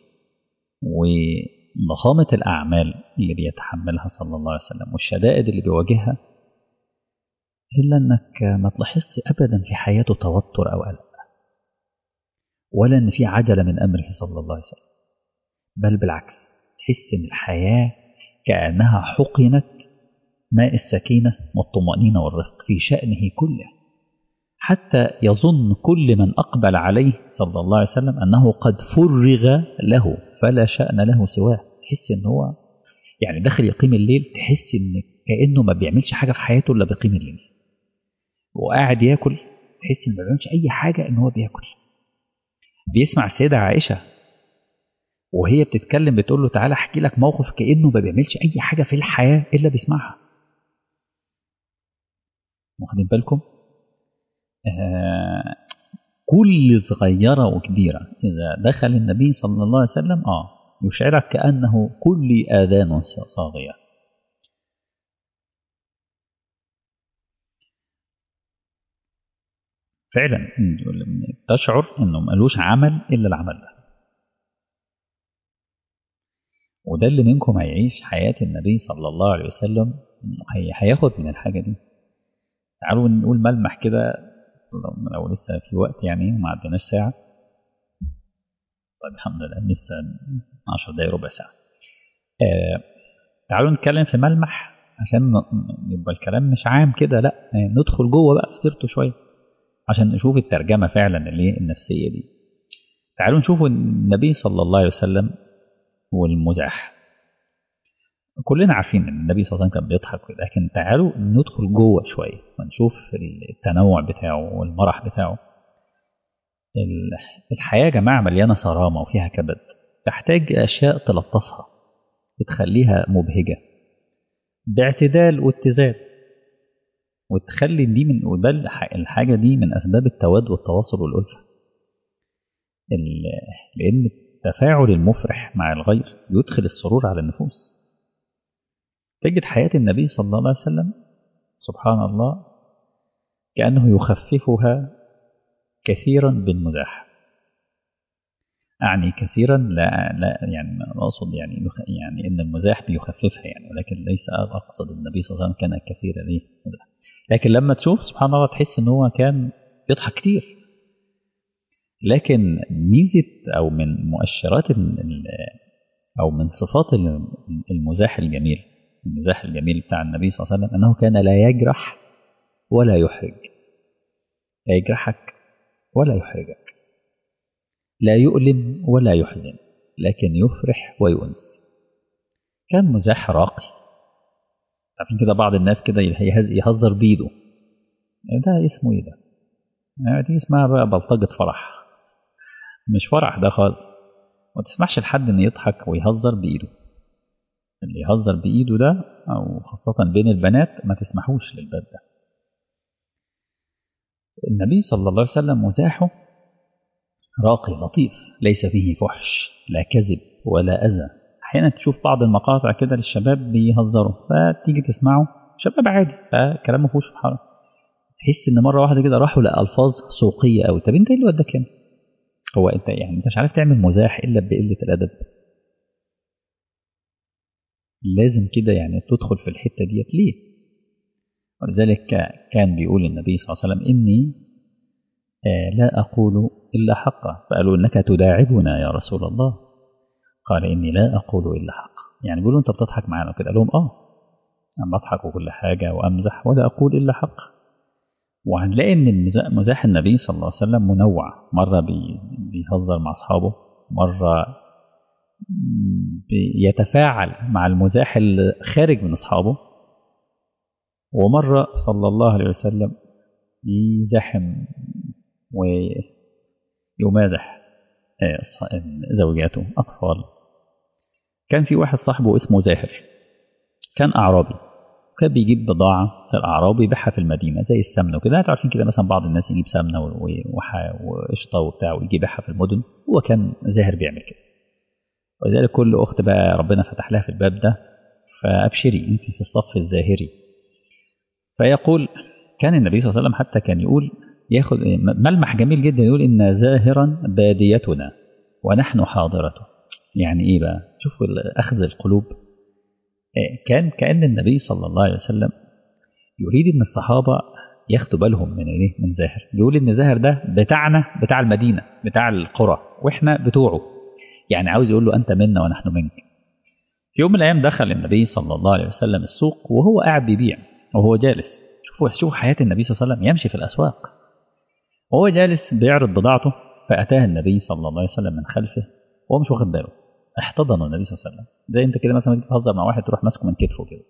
وضخامة الأعمال اللي بيتحملها صلى الله عليه وسلم والشدائد اللي بيواجهها إلا أنك ما تلاحظش أبدا في حياته توتر أو قلق ولا أن في عجلة من أمره صلى الله عليه وسلم بل بالعكس تحس أن الحياة كأنها حقنت ماء السكينة والطمأنينة والرفق في شأنه كله حتى يظن كل من أقبل عليه صلى الله عليه وسلم أنه قد فرغ له فلا شأن له سواه تحس أن هو يعني داخل يقيم الليل تحس أن كأنه ما بيعملش حاجة في حياته إلا بيقيم الليل وقاعد ياكل تحس أنه ما بيعملش أي حاجة أن هو بياكل بيسمع السيدة عائشة وهي بتتكلم بتقول له تعالى احكي لك موقف كأنه ما بيعملش أي حاجة في الحياة إلا بيسمعها واخدين بالكم آه كل صغيرة وكبيرة إذا دخل النبي صلى الله عليه وسلم آه يشعرك كأنه كل آذان صاغية فعلا تشعر انه ملوش عمل الا العمل ده وده اللي منكم هيعيش حياة النبي صلى الله عليه وسلم هياخد من الحاجة دي تعالوا نقول ملمح كده لو لسه في وقت يعني ما عدناش ساعة طيب الحمد لله لسه 10 دقايق ربع ساعة آه تعالوا نتكلم في ملمح عشان يبقى الكلام مش عام كده لا ندخل جوه بقى في سيرته شويه عشان نشوف الترجمة فعلا اللي النفسية دي تعالوا نشوف النبي صلى الله عليه وسلم والمزاح كلنا عارفين ان النبي صلى الله عليه وسلم كان بيضحك لكن تعالوا ندخل جوه شوية ونشوف التنوع بتاعه والمرح بتاعه الحياة يا جماعة مليانة صرامة وفيها كبد تحتاج أشياء تلطفها بتخليها مبهجة باعتدال واتزان وتخلي دي من وده الحاجة دي من أسباب التواد والتواصل والألفة لأن التفاعل المفرح مع الغير يدخل السرور على النفوس تجد حياة النبي صلى الله عليه وسلم سبحان الله كأنه يخففها كثيرا بالمزاح أعني كثيرا لا لا يعني أقصد يعني يعني إن المزاح بيخففها يعني ولكن ليس أقصد النبي صلى الله عليه وسلم كان كثيرا ليه مزاح لكن لما تشوف سبحان الله تحس إن هو كان بيضحك كتير لكن ميزة أو من مؤشرات أو من صفات المزاح الجميل المزاح الجميل بتاع النبي صلى الله عليه وسلم أنه كان لا يجرح ولا يحرج لا يجرحك ولا يحرجك لا يؤلم ولا يحزن لكن يفرح ويؤنس كان مزاح راقي عارفين كده بعض الناس كده يهزر بيده ده اسمه ايه ده دي اسمها بقى بلطجة فرح مش فرح ده خالص ما تسمحش لحد ان يضحك ويهزر بايده اللي يهزر بايده ده او خاصة بين البنات ما تسمحوش للباب ده النبي صلى الله عليه وسلم مزاحه راقي لطيف ليس فيه فحش لا كذب ولا أذى أحيانا تشوف بعض المقاطع كده للشباب بيهزروا فتيجي تسمعه شباب عادي فكلام ما فيهوش حرام تحس ان مره واحده كده راحوا لالفاظ سوقيه قوي طب انت ايه اللي وداك هنا هو انت يعني انت مش عارف تعمل مزاح الا بقله الادب لازم كده يعني تدخل في الحته ديت ليه ولذلك كان بيقول النبي صلى الله عليه وسلم اني آه لا اقول الا حقا فقالوا انك تداعبنا يا رسول الله قال اني لا اقول الا حقا يعني بيقولوا انت بتضحك معانا كده قال لهم اه انا بضحك وكل حاجه وامزح ولا اقول الا حق وهنلاقي ان مزاح النبي صلى الله عليه وسلم منوع مره بيهزر مع اصحابه مره يتفاعل مع المزاح اللي خارج من اصحابه ومره صلى الله عليه وسلم يزاحم ويمادح زوجاته أطفال كان في واحد صاحبه اسمه زاهر كان أعرابي كان بيجيب بضاعة في الأعراب ويبيعها في المدينة زي السمنة وكده انتوا عارفين كده مثلا بعض الناس يجيب سمنة وقشطة وبتاع ويجي يبيعها في المدن هو كان زاهر بيعمل كده ولذلك كل أخت بقى ربنا فتح لها في الباب ده فأبشري أنت في الصف الزاهري فيقول كان النبي صلى الله عليه وسلم حتى كان يقول ياخد ملمح جميل جدا يقول إن زاهرا باديتنا ونحن حاضرته يعني إيه بقى شوفوا أخذ القلوب كان كأن النبي صلى الله عليه وسلم يريد ان الصحابة ياخدوا بالهم من ايه من زاهر بيقول ان زاهر ده بتاعنا بتاع المدينة بتاع القرى واحنا بتوعه يعني عاوز يقول له انت منا ونحن منك في يوم من الايام دخل النبي صلى الله عليه وسلم السوق وهو قاعد بيبيع وهو جالس شوفوا شوفوا حياة النبي صلى الله عليه وسلم يمشي في الاسواق وهو جالس بيعرض بضاعته فاتاه النبي صلى الله عليه وسلم من خلفه وهو مش واخد باله احتضنه النبي صلى الله عليه وسلم زي انت كده مثلا تهزر مع واحد تروح ماسكه من كتفه كده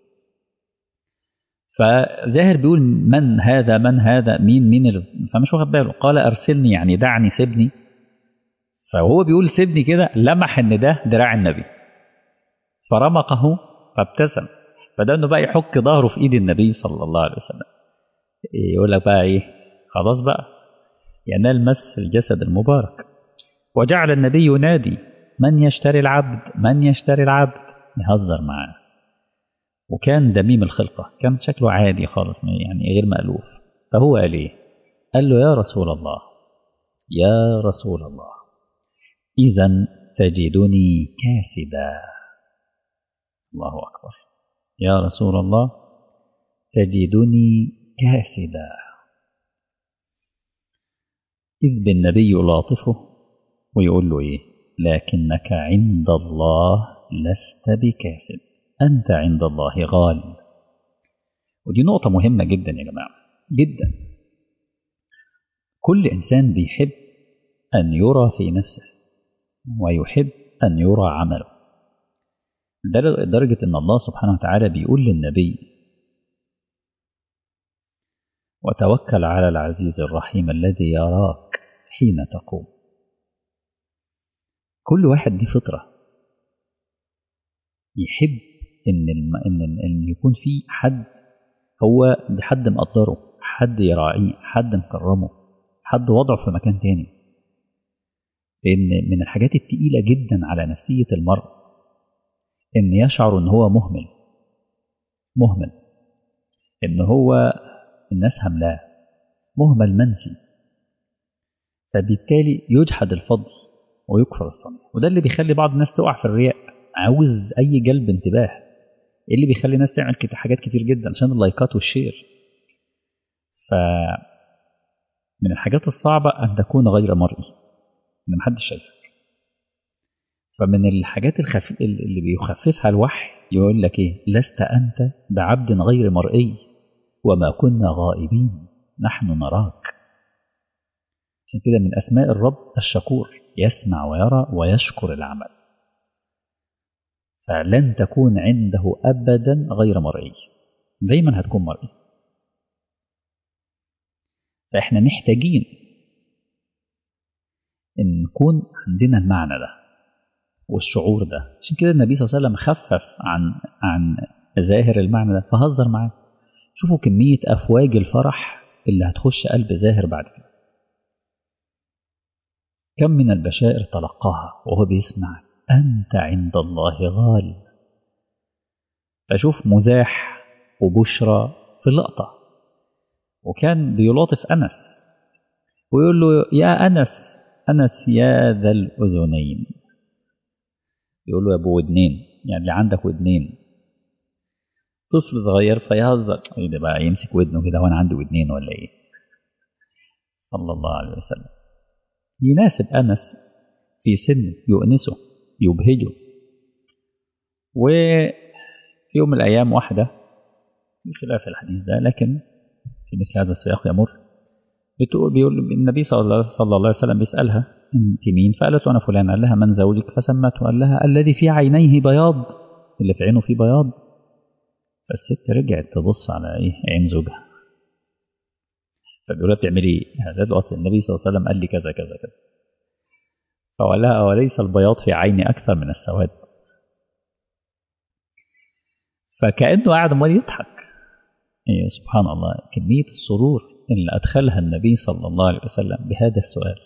فزاهر بيقول من هذا من هذا مين مين اللي فمش واخد باله قال ارسلني يعني دعني سيبني فهو بيقول سيبني كده لمح ان ده دراع النبي فرمقه فابتسم فده انه بقى يحك ظهره في ايد النبي صلى الله عليه وسلم يقول لك بقى ايه خلاص بقى ينال مس الجسد المبارك وجعل النبي ينادي من يشتري العبد من يشتري العبد يهزر معاه وكان دميم الخلقة كان شكله عادي خالص يعني غير مألوف فهو قال ايه قال له يا رسول الله يا رسول الله إذا تجدني كاسدا الله أكبر يا رسول الله تجدني كاسدا إذ بالنبي لاطفه ويقول له إيه لكنك عند الله لست بكاسب أنت عند الله غال ودي نقطة مهمة جدا يا جماعة جدا كل إنسان بيحب أن يرى في نفسه ويحب أن يرى عمله لدرجة أن الله سبحانه وتعالى بيقول للنبي وتوكل على العزيز الرحيم الذي يراك حين تقوم كل واحد دي فطرة يحب إن, الم... إن إن يكون في حد هو حد مقدره حد يراعيه حد مكرمه حد وضعه في مكان تاني لأن من الحاجات التقيلة جدا على نفسية المرء إن يشعر إن هو مهمل مهمل إن هو الناس هملاه مهمل منسي فبالتالي يجحد الفضل ويكفر الصنع وده اللي بيخلي بعض الناس تقع في الرياء عاوز أي جلب انتباه ايه اللي بيخلي الناس تعمل كت- حاجات كتير جدا عشان اللايكات والشير ف من الحاجات الصعبة أن تكون غير مرئي إن محدش شايفك فمن الحاجات الخف... اللي بيخففها الوحي يقول لك إيه لست أنت بعبد غير مرئي وما كنا غائبين نحن نراك عشان كده من أسماء الرب الشكور يسمع ويرى ويشكر العمل فلن تكون عنده أبدا غير مرئي دايما هتكون مرئي فإحنا محتاجين إن نكون عندنا المعنى ده والشعور ده عشان كده النبي صلى الله عليه وسلم خفف عن عن ظاهر المعنى ده فهزر معاه شوفوا كمية أفواج الفرح اللي هتخش قلب زاهر بعد كده كم من البشائر تلقاها وهو بيسمع أنت عند الله غال فشوف مزاح وبشرى في اللقطة وكان بيلاطف أنس ويقول له يا أنس أنس يا ذا الأذنين يقول له يا أبو ودنين يعني اللي عندك ودنين طفل صغير فيهزر ايه ده بقى يمسك ودنه كده وانا عندي ودنين ولا ايه صلى الله عليه وسلم يناسب انس في سنه يؤنسه يبهجه وفي يوم من الايام واحده في خلاف الحديث ده لكن في مثل هذا السياق يمر بتقول بيقول النبي صلى الله, صلى الله عليه وسلم بيسالها انت مين فقالت وانا فلان قال لها من زوجك فسمته قال لها الذي في عينيه بياض اللي في عينه فيه بياض فالست رجعت تبص على ايه عين زوجها فبيقول لها بتعملي ايه؟ قالت له اصل النبي صلى الله عليه وسلم قال لي كذا كذا كذا فقال لها اوليس البياض في عيني اكثر من السواد فكانه قاعد عمال يضحك إيه سبحان الله كميه السرور اللي ادخلها النبي صلى الله عليه وسلم بهذا السؤال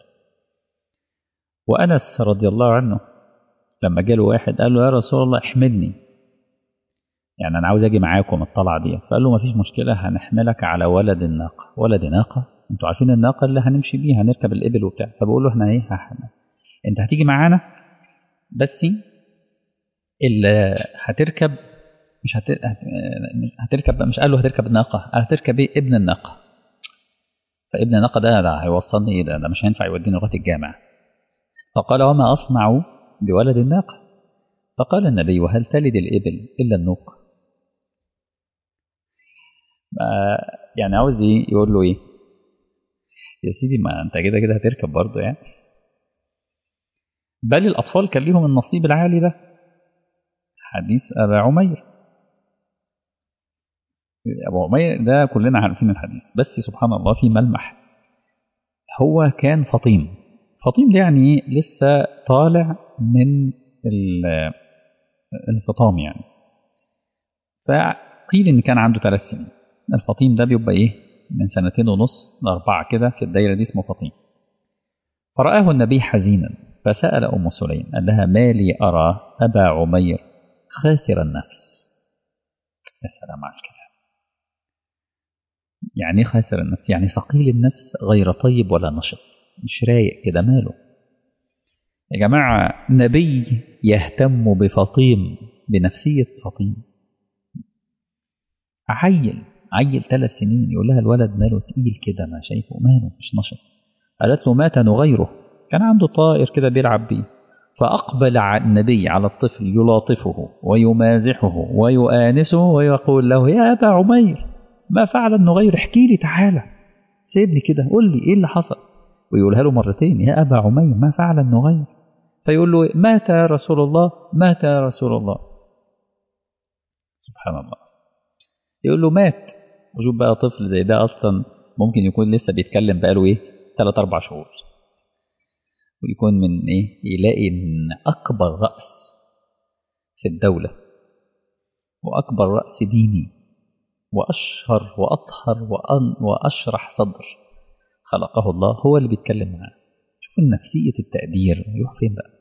وانس رضي الله عنه لما جاله واحد قال له يا رسول الله احملني يعني انا عاوز اجي معاكم الطلعه ديت فقال له ما فيش مشكله هنحملك على ولد الناقه ولد ناقه انتوا عارفين الناقه اللي هنمشي بيها هنركب الابل وبتاع فبقول له احنا ايه هحمل. انت هتيجي معانا بس اللي هتركب مش هت... هتركب مش قال له هتركب الناقه هتركب ايه ابن الناقه فابن الناقه ده, ده هيوصلني ايه ده, ده مش هينفع يوديني لغايه الجامع فقال وما اصنع بولد الناقه فقال النبي وهل تلد الابل الا النوق يعني عاوز ايه يقول له ايه يا سيدي ما انت كده كده هتركب برضه يعني بل الاطفال كان ليهم النصيب العالي ده حديث ابا عمير ابو عمير ده كلنا عارفين الحديث بس سبحان الله في ملمح هو كان فطيم فطيم ده يعني ايه لسه طالع من الفطام يعني فقيل ان كان عنده ثلاث سنين الفطيم ده بيبقى ايه من سنتين ونص لاربعه كده في الدايره دي اسمه فطيم فرآه النبي حزينا فسأل أم سليم قال لها ما لي أرى أبا عمير خاسر النفس يا سلام على الكلام يعني خاسر النفس يعني ثقيل النفس غير طيب ولا نشط مش رايق كده ماله يا جماعة نبي يهتم بفطيم بنفسية فطيم عيل عيل ثلاث سنين يقول لها الولد ماله تقيل كده ما شايفه ماله مش نشط قالت له مات نغيره كان عنده طائر كده بيلعب بيه فأقبل النبي على الطفل يلاطفه ويمازحه ويؤانسه ويقول له يا أبا عمير ما فعل النغير احكي لي تعالى سيبني كده قول لي ايه اللي حصل ويقولها له مرتين يا أبا عمير ما فعل النغير فيقول له مات يا رسول الله مات يا رسول الله سبحان الله يقول له مات وشوف بقى طفل زي ده أصلا ممكن يكون لسه بيتكلم بقاله ايه ثلاث أربع شهور ويكون من ايه يلاقي ان أكبر رأس في الدولة وأكبر رأس ديني وأشهر وأطهر وأن وأشرح صدر خلقه الله هو اللي بيتكلم معاه شوف نفسية التقدير يروح فين بقى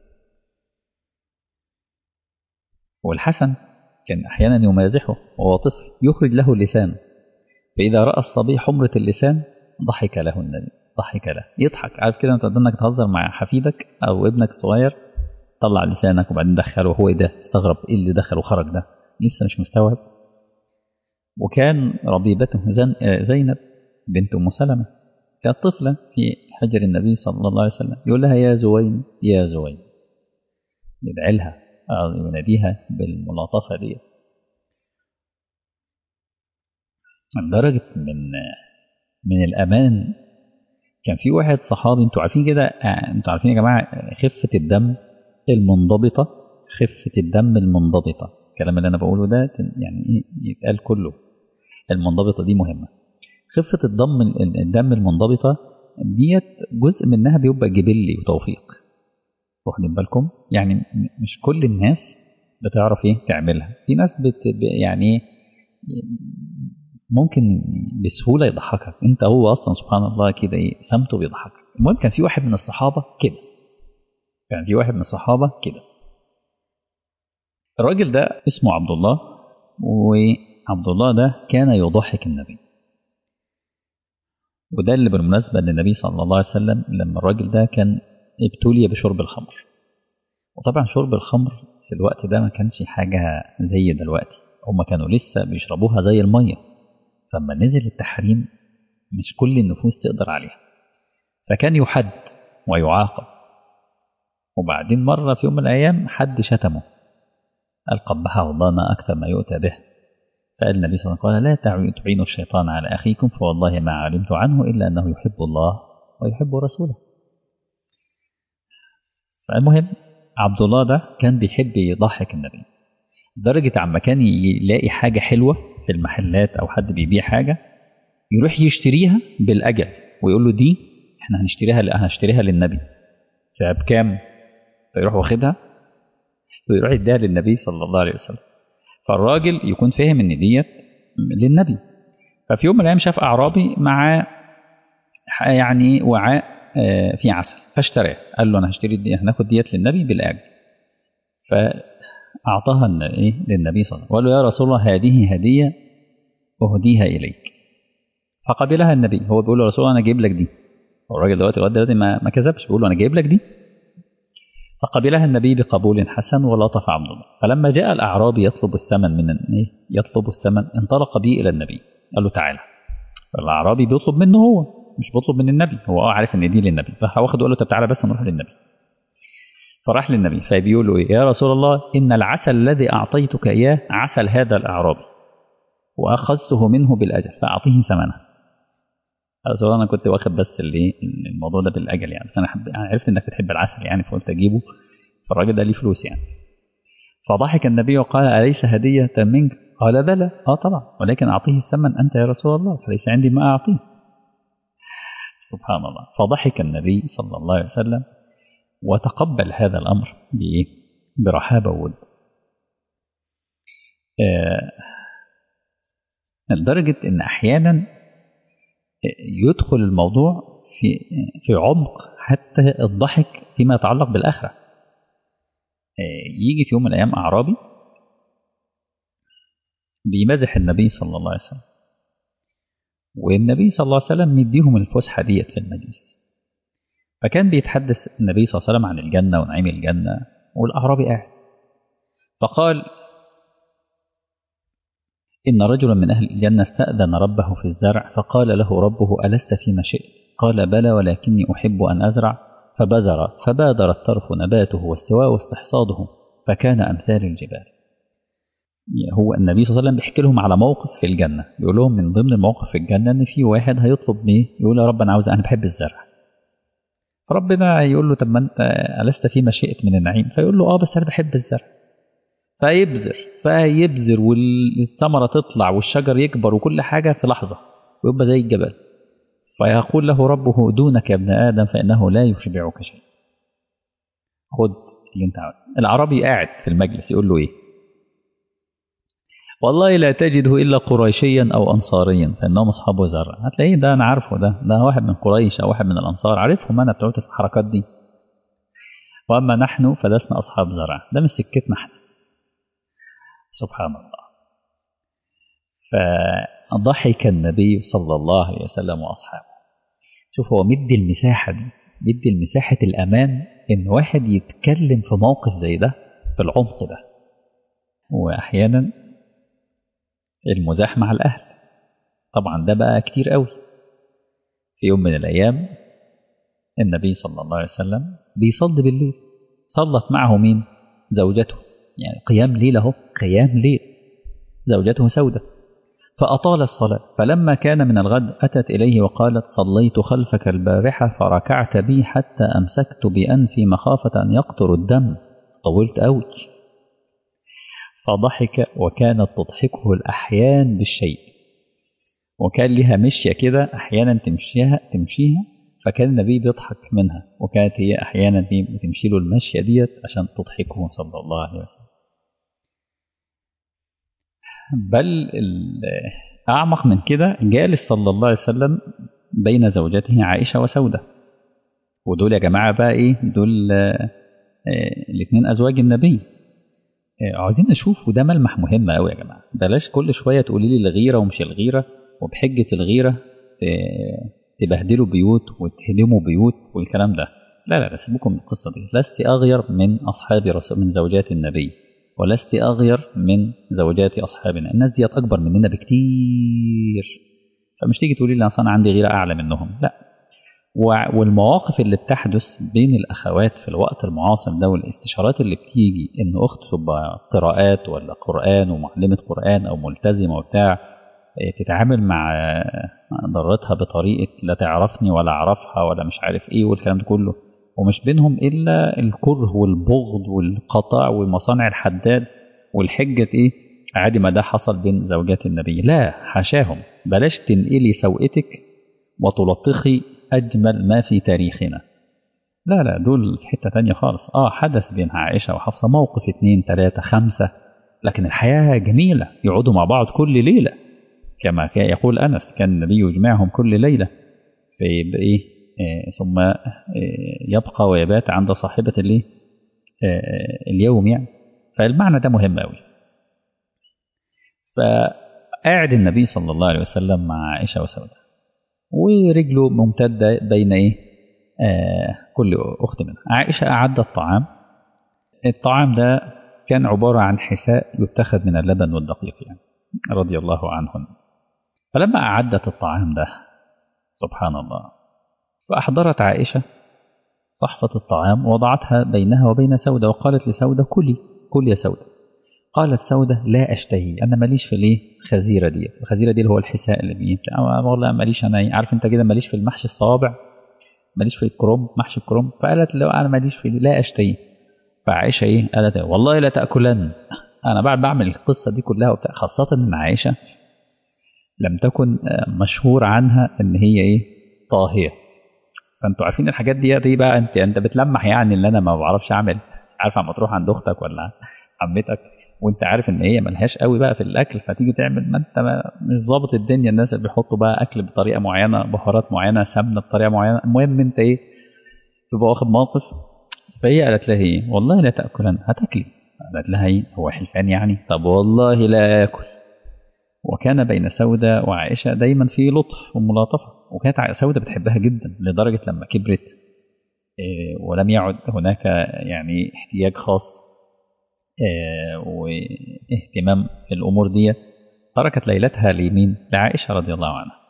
والحسن كان أحيانا يمازحه وهو طفل يخرج له اللسان فإذا رأى الصبي حمرة اللسان ضحك له النبي ضحك له يضحك عارف كده انت انك تهزر مع حفيدك او ابنك الصغير طلع لسانك وبعدين دخله هو ايه ده استغرب ايه اللي دخل وخرج ده لسه مش مستوعب وكان ربيبته زينب بنت ام سلمه كانت طفله في حجر النبي صلى الله عليه وسلم يقول لها يا زوين يا زوين يدعي لها يناديها بالملاطفه دي لدرجه من من الامان كان في واحد صحابي انتوا عارفين كده انتوا عارفين يا جماعه خفه الدم المنضبطه خفه الدم المنضبطه الكلام اللي انا بقوله ده يعني ايه يتقال كله المنضبطه دي مهمه خفه الدم الدم المنضبطه ديت جزء منها بيبقى جبلي وتوفيق واخدين بالكم يعني مش كل الناس بتعرف ايه تعملها في ناس بت يعني ايه ممكن بسهوله يضحكك انت هو اصلا سبحان الله كده ايه سمته بيضحكك المهم كان في واحد من الصحابه كده كان في واحد من الصحابه كده الراجل ده اسمه عبد الله وعبد الله ده كان يضحك النبي وده اللي بالمناسبة ان النبي صلى الله عليه وسلم لما الراجل ده كان ابتلي بشرب الخمر وطبعا شرب الخمر في الوقت ده ما كانش حاجة زي دلوقتي هما كانوا لسه بيشربوها زي المية فلما نزل التحريم مش كل النفوس تقدر عليها فكان يحد ويعاقب وبعدين مرة في يوم من الأيام حد شتمه قال قبحه الله ما أكثر ما يؤتى به فقال النبي صلى الله عليه وسلم قال لا تعينوا الشيطان على أخيكم فوالله ما علمت عنه إلا أنه يحب الله ويحب رسوله فالمهم عبد الله ده كان بيحب يضحك النبي لدرجة عما كان يلاقي حاجة حلوة في المحلات أو حد بيبيع حاجة يروح يشتريها بالاجل ويقول له دي احنا هنشتريها هنشتريها للنبي فبكام فيروح واخدها ويروح يديها للنبي صلى الله عليه وسلم فالراجل يكون فاهم ان ديت للنبي ففي يوم من الايام شاف اعرابي مع يعني وعاء فيه عسل فاشتراه قال له انا هشتري دي هناخد ديت للنبي بالاجل فاعطاها ايه للنبي صلى الله عليه وسلم وقال له يا رسول الله هذه هديه اهديها اليك فقبلها النبي هو بيقول له يا رسول الله انا جايب لك دي الراجل دلوقتي لغايه دلوقتي ما, ما كذبش بيقول له انا جايب لك دي فقبلها النبي بقبول حسن ولطف عبد الله فلما جاء الاعرابي يطلب الثمن من ايه يطلب الثمن انطلق به الى النبي قال له تعالى الاعرابي بيطلب منه هو مش بيطلب من النبي هو اه عارف ان دي للنبي فراح واخده قال له طب تعالى بس نروح للنبي فراح للنبي فبيقول له ايه يا رسول الله ان العسل الذي اعطيتك اياه عسل هذا الاعرابي واخذته منه بالاجل فاعطيه ثمنه رسول انا كنت واخد بس اللي الموضوع ده بالاجل يعني بس انا حب... أنا عرفت انك بتحب العسل يعني فقلت اجيبه فالراجل ده ليه فلوس يعني فضحك النبي وقال اليس هديه منك قال بلى اه طبعا ولكن اعطيه الثمن انت يا رسول الله فليس عندي ما اعطيه سبحان الله فضحك النبي صلى الله عليه وسلم وتقبل هذا الامر بايه برحابه وود آه لدرجه ان احيانا يدخل الموضوع في في عمق حتى الضحك فيما يتعلق بالآخرة يجي في يوم من الأيام أعرابي بيمزح النبي صلى الله عليه وسلم والنبي صلى الله عليه وسلم مديهم الفسحة ديت في المجلس فكان بيتحدث النبي صلى الله عليه وسلم عن الجنة ونعيم الجنة والأعرابي قاعد فقال إن رجلا من أهل الجنة استأذن ربه في الزرع فقال له ربه ألست فيما شئت قال بلى ولكني أحب أن أزرع فبذر فبادر الطرف نباته واستواء واستحصاده فكان أمثال الجبال هو النبي صلى الله عليه وسلم بيحكي لهم على موقف في الجنة بيقول لهم من ضمن المواقف في الجنة إن في واحد هيطلب بيه يقول يا رب أنا عاوز أنا بحب الزرع فربنا يقول له طب ما أنت ألست فيما شئت من النعيم فيقول له أه بس أنا بحب الزرع فيبذر فيبذر والثمرة تطلع والشجر يكبر وكل حاجة في لحظة ويبقى زي الجبل فيقول له ربه دونك يا ابن آدم فإنه لا يشبعك شيء خد اللي انت عاوزه العربي قاعد في المجلس يقول له ايه والله لا تجده إلا قريشيا أو أنصاريا فإنهم أصحاب زرع هتلاقيه ده أنا عارفه ده ده واحد من قريش أو واحد من الأنصار عارفهم أنا بتوع الحركات دي وأما نحن فلسنا أصحاب زرع ده مش سكتنا احنا سبحان الله فضحك النبي صلى الله عليه وسلم وأصحابه شوف هو مدي المساحة دي مدي المساحة الأمان إن واحد يتكلم في موقف زي ده في العمق ده وأحيانا المزاح مع الأهل طبعا ده بقى كتير قوي في يوم من الأيام النبي صلى الله عليه وسلم بيصلي بالليل صلت معه مين زوجته يعني قيام ليل اهو قيام ليل زوجته سودة فأطال الصلاة فلما كان من الغد أتت إليه وقالت صليت خلفك البارحة فركعت بي حتى أمسكت بأنفي مخافة أن يقطر الدم طولت أوي فضحك وكانت تضحكه الأحيان بالشيء وكان لها مشية كده أحيانا تمشيها تمشيها فكان النبي بيضحك منها وكانت هي أحيانا دي بتمشي له المشية ديت عشان تضحكه صلى الله عليه وسلم بل أعمق من كده جالس صلى الله عليه وسلم بين زوجته عائشة وسودة ودول يا جماعة بقى إيه دول الاثنين أزواج النبي عاوزين نشوف وده ملمح مهم قوي يا جماعة بلاش كل شوية تقولي لي الغيرة ومش الغيرة وبحجة الغيرة تبهدلوا بيوت وتهدموا بيوت والكلام ده لا لا لا سيبكم من القصة دي لست أغير من أصحاب رسول من زوجات النبي ولست أغير من زوجات أصحابنا الناس ديت أكبر مننا بكتير فمش تيجي تقولي لي أصلا أنا عندي غيرة أعلى منهم لا والمواقف اللي بتحدث بين الأخوات في الوقت المعاصر ده والاستشارات اللي بتيجي إن أخت تبقى قراءات ولا قرآن ومعلمة قرآن أو ملتزمة وبتاع تتعامل مع ضرتها بطريقة لا تعرفني ولا أعرفها ولا مش عارف إيه والكلام ده كله ومش بينهم إلا الكره والبغض والقطع والمصانع الحداد والحجة إيه عادي ما ده حصل بين زوجات النبي لا حاشاهم بلاش تنقلي سوءتك وتلطخي أجمل ما في تاريخنا لا لا دول في حتة تانية خالص اه حدث بين عائشة وحفصة موقف اتنين تلاتة خمسة لكن الحياة جميلة يقعدوا مع بعض كل ليلة كما كان يقول أنس كان النبي يجمعهم كل ليلة في إيه آه ثم آه يبقى ويبات عند صاحبة الايه آه اليوم يعني فالمعنى ده مهم قوي فقاعد النبي صلى الله عليه وسلم مع عائشة وسودة ورجله ممتدة بين ايه آه كل أخت منها عائشة أعدت الطعام الطعام ده كان عبارة عن حساء يتخذ من اللبن والدقيق يعني رضي الله عنهن فلما أعدت الطعام ده سبحان الله فأحضرت عائشة صحفة الطعام ووضعتها بينها وبين سودة وقالت لسودة كلي كل يا سودة قالت سودة لا أشتهي أنا ماليش في الايه خزيرة دي الخزيرة دي اللي هو الحساء اللي بيه والله ماليش أنا عارف أنت كده ماليش في المحشي الصوابع ماليش في الكرنب محشي الكرنب فقالت لو أنا ماليش في لا أشتهي فعائشة إيه قالت والله لا تأكلن أنا بعد بعمل القصة دي كلها وبتاع خاصة إن عائشة لم تكن مشهور عنها إن هي إيه طاهية فأنتوا عارفين الحاجات دي دي بقى أنت أنت بتلمح يعني اللي أنا ما بعرفش أعمل عارف اما تروح عند أختك ولا عمتك وأنت عارف إن هي ملهاش قوي بقى في الأكل فتيجي تعمل ما أنت ما مش ظابط الدنيا الناس اللي بيحطوا بقى أكل بطريقة معينة بهارات معينة سمنة بطريقة معينة المهم أنت إيه تبقى واخد موقف فهي قالت لها ايه والله لا تاكلن هتاكلي قالت لها ايه هو حلفان يعني طب والله لا اكل وكان بين سودة وعائشة دايما في لطف وملاطفة وكانت سودة بتحبها جدا لدرجة لما كبرت إيه ولم يعد هناك يعني احتياج خاص إيه واهتمام في الأمور دي تركت ليلتها لمين لعائشة رضي الله عنها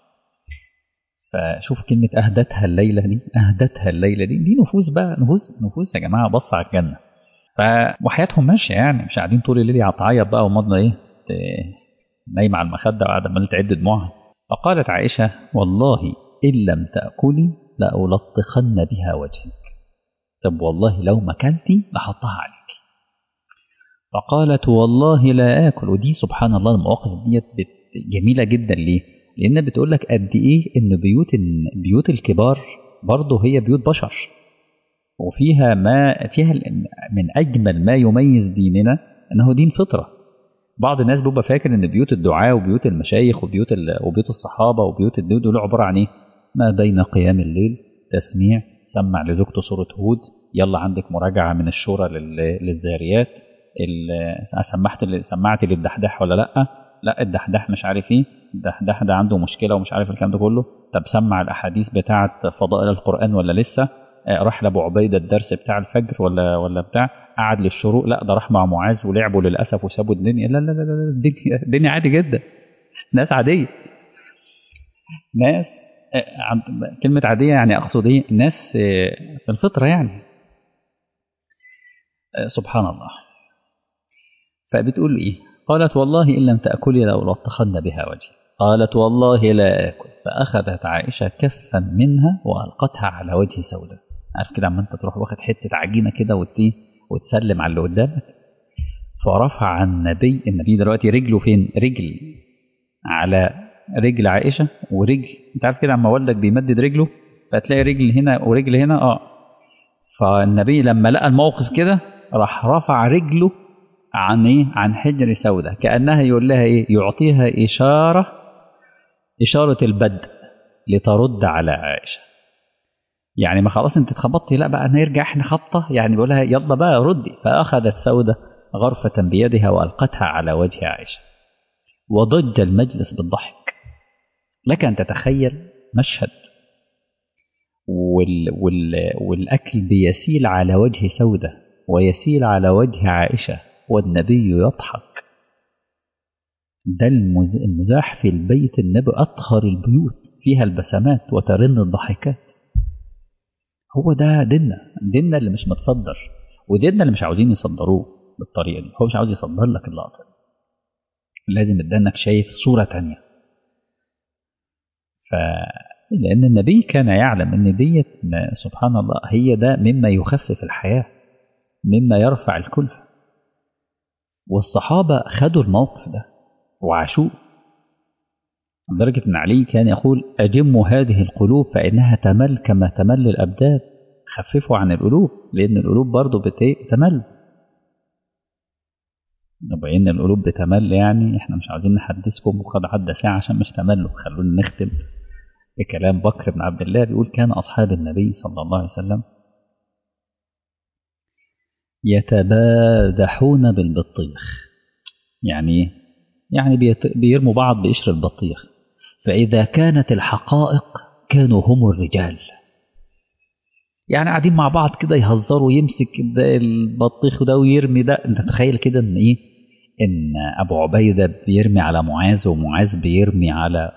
فشوف كلمة أهدتها الليلة دي أهدتها الليلة دي دي نفوس بقى نفوس نفوس يا جماعة بص على الجنة ف وحياتهم ماشية يعني مش قاعدين طول الليل تعيط بقى ومضنا إيه نايمة على المخدة وقاعدة عمالة تعد دموعها فقالت عائشة والله إن لم تأكلي لألطخن بها وجهك طب والله لو ما كلتي لحطها عليك فقالت والله لا آكل ودي سبحان الله المواقف ديت جميلة جدا ليه؟ لان بتقول لك قد ايه ان بيوت بيوت الكبار برضه هي بيوت بشر وفيها ما فيها من اجمل ما يميز ديننا انه دين فطره بعض الناس بيبقى فاكر ان بيوت الدعاء وبيوت المشايخ وبيوت وبيوت الصحابه وبيوت الدول دول عباره عن ايه ما بين قيام الليل تسميع سمع لزوجته سوره هود يلا عندك مراجعه من الشورى للذاريات سمحت سمعت للدحداح ولا لا لا الدحداح مش عارف ايه الدحداح ده عنده مشكله ومش عارف الكلام ده كله طب سمع الاحاديث بتاعه فضائل القران ولا لسه آه راح لابو عبيده الدرس بتاع الفجر ولا ولا بتاع قعد للشروق لا ده راح مع معاذ ولعبوا للاسف وسابوا الدنيا لا لا لا لا الدنيا, الدنيا عادي جدا ناس عاديه ناس آه كلمه عاديه يعني اقصد ايه ناس آه في الفطره يعني سبحان الله فبتقول ايه قالت والله إن لم تأكلي لألطخن بها وجهي قالت والله لا آكل فأخذت عائشة كفا منها وألقتها على وجه سودة عارف كده عم أنت تروح واخد حتة عجينة كده وتي وتسلم على اللي قدامك فرفع النبي النبي دلوقتي رجله فين رجل على رجل عائشة ورجل انت عارف كده عما والدك بيمدد رجله فتلاقي رجل هنا ورجل هنا اه فالنبي لما لقى الموقف كده راح رفع رجله عن ايه عن حجر سودة كأنها يقول لها ايه يعطيها إشارة إشارة البدء لترد على عائشة يعني ما خلاص انت اتخبطتي لا بقى نرجع احنا خبطة يعني بيقول لها يلا بقى ردي فأخذت سودة غرفة بيدها وألقتها على وجه عائشة وضج المجلس بالضحك لك أن تتخيل مشهد وال وال والأكل بيسيل على وجه سودة ويسيل على وجه عائشة والنبي يضحك ده المزاح في البيت النبي أطهر البيوت فيها البسمات وترن الضحكات هو ده ديننا ديننا اللي مش متصدر وديننا اللي مش عاوزين يصدروه بالطريقة دي هو مش عاوز يصدر لك اللقطة دي لازم يدانك شايف صورة تانية ف لأن النبي كان يعلم أن ديت سبحان الله هي ده مما يخفف الحياة مما يرفع الكلفة والصحابة خدوا الموقف ده وعاشوه لدرجة أن علي كان يقول أجموا هذه القلوب فإنها تمل كما تمل الأبدان خففوا عن القلوب لأن القلوب برضه بتمل بين القلوب بتمل يعني احنا مش عاوزين نحدثكم وقد عدى ساعة عشان مش تملوا خلونا نختم بكلام بكر بن عبد الله بيقول كان أصحاب النبي صلى الله عليه وسلم يتبادحون بالبطيخ يعني يعني بيرموا بعض بقشر البطيخ فإذا كانت الحقائق كانوا هم الرجال يعني قاعدين مع بعض كده يهزروا يمسك ده البطيخ ده ويرمي ده انت تخيل كده ان ايه ان ابو عبيده بيرمي على معاذ ومعاذ بيرمي على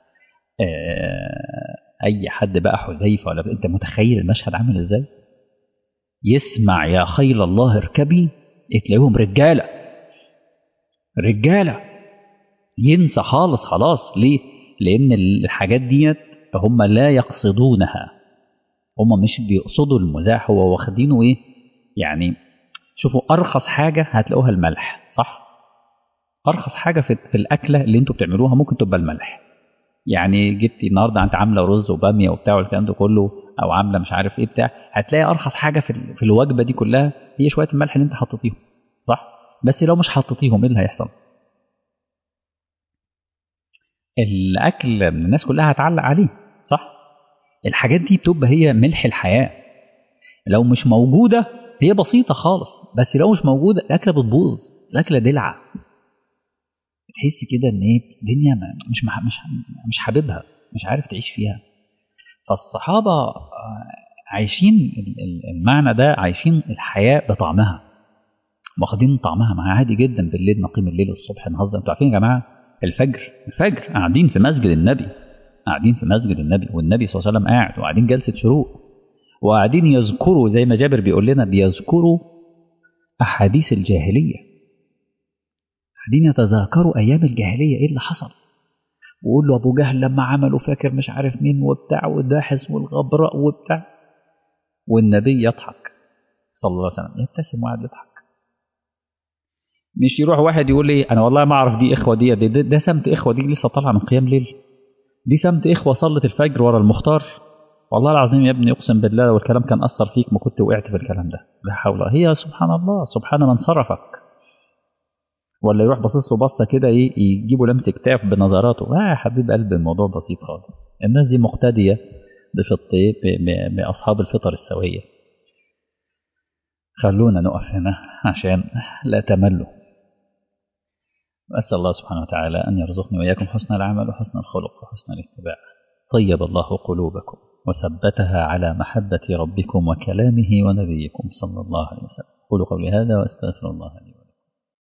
آه اي حد بقى حذيفه ولا انت متخيل المشهد عامل ازاي يسمع يا خيل الله اركبي تلاقيهم رجاله رجاله ينسى خالص خلاص ليه لان الحاجات ديت هم لا يقصدونها هم مش بيقصدوا المزاح هو واخدينه ايه يعني شوفوا ارخص حاجه هتلاقوها الملح صح ارخص حاجه في, في الاكله اللي انتوا بتعملوها ممكن تبقى الملح يعني جبتي النهارده انت عامله رز وباميه وبتاع والكلام ده كله او عامله مش عارف ايه بتاع هتلاقي ارخص حاجه في, في الوجبه دي كلها هي شويه الملح اللي انت حطيتيهم صح بس لو مش حطيتيهم ايه اللي هيحصل الاكل الناس كلها هتعلق عليه صح الحاجات دي بتبقى هي ملح الحياه لو مش موجوده هي بسيطه خالص بس لو مش موجوده الاكله بتبوظ الاكله دلعه تحس كده ان ايه الدنيا مش مش مش حاببها مش عارف تعيش فيها فالصحابه عايشين المعنى ده عايشين الحياه بطعمها واخدين طعمها معاها عادي جدا بالليل نقيم الليل الصبح نهزر انتوا عارفين يا جماعه الفجر الفجر قاعدين في مسجد النبي قاعدين في مسجد النبي والنبي صلى الله عليه وسلم قاعد وقاعدين جلسه شروق وقاعدين يذكروا زي ما جابر بيقول لنا بيذكروا احاديث الجاهليه قاعدين يتذاكروا ايام الجاهليه ايه اللي حصل ويقول له ابو جهل لما عملوا فاكر مش عارف مين وبتاع والداحس والغبراء وبتاع والنبي يضحك صلى الله عليه وسلم يبتسم وقاعد يضحك مش يروح واحد يقول لي انا والله ما اعرف دي اخوه دي, دي, دي ده سمت اخوه دي لسه طالعه من قيام ليل دي سمت اخوه صلت الفجر ورا المختار والله العظيم يا ابني اقسم بالله لو الكلام كان اثر فيك ما كنت وقعت في الكلام ده لا حول هي سبحان الله سبحان من صرفك ولا يروح باصص له بصه كده ايه يجيبوا لمس كتاف بنظراته لا يا حبيب قلبي الموضوع بسيط خالص الناس دي مقتديه بفطيه باصحاب الفطر السويه خلونا نقف هنا عشان لا تملوا أسأل الله سبحانه وتعالى أن يرزقني وإياكم حسن العمل وحسن الخلق وحسن الاتباع طيب الله قلوبكم وثبتها على محبة ربكم وكلامه ونبيكم صلى الله عليه وسلم قولوا قولي هذا وأستغفر الله لي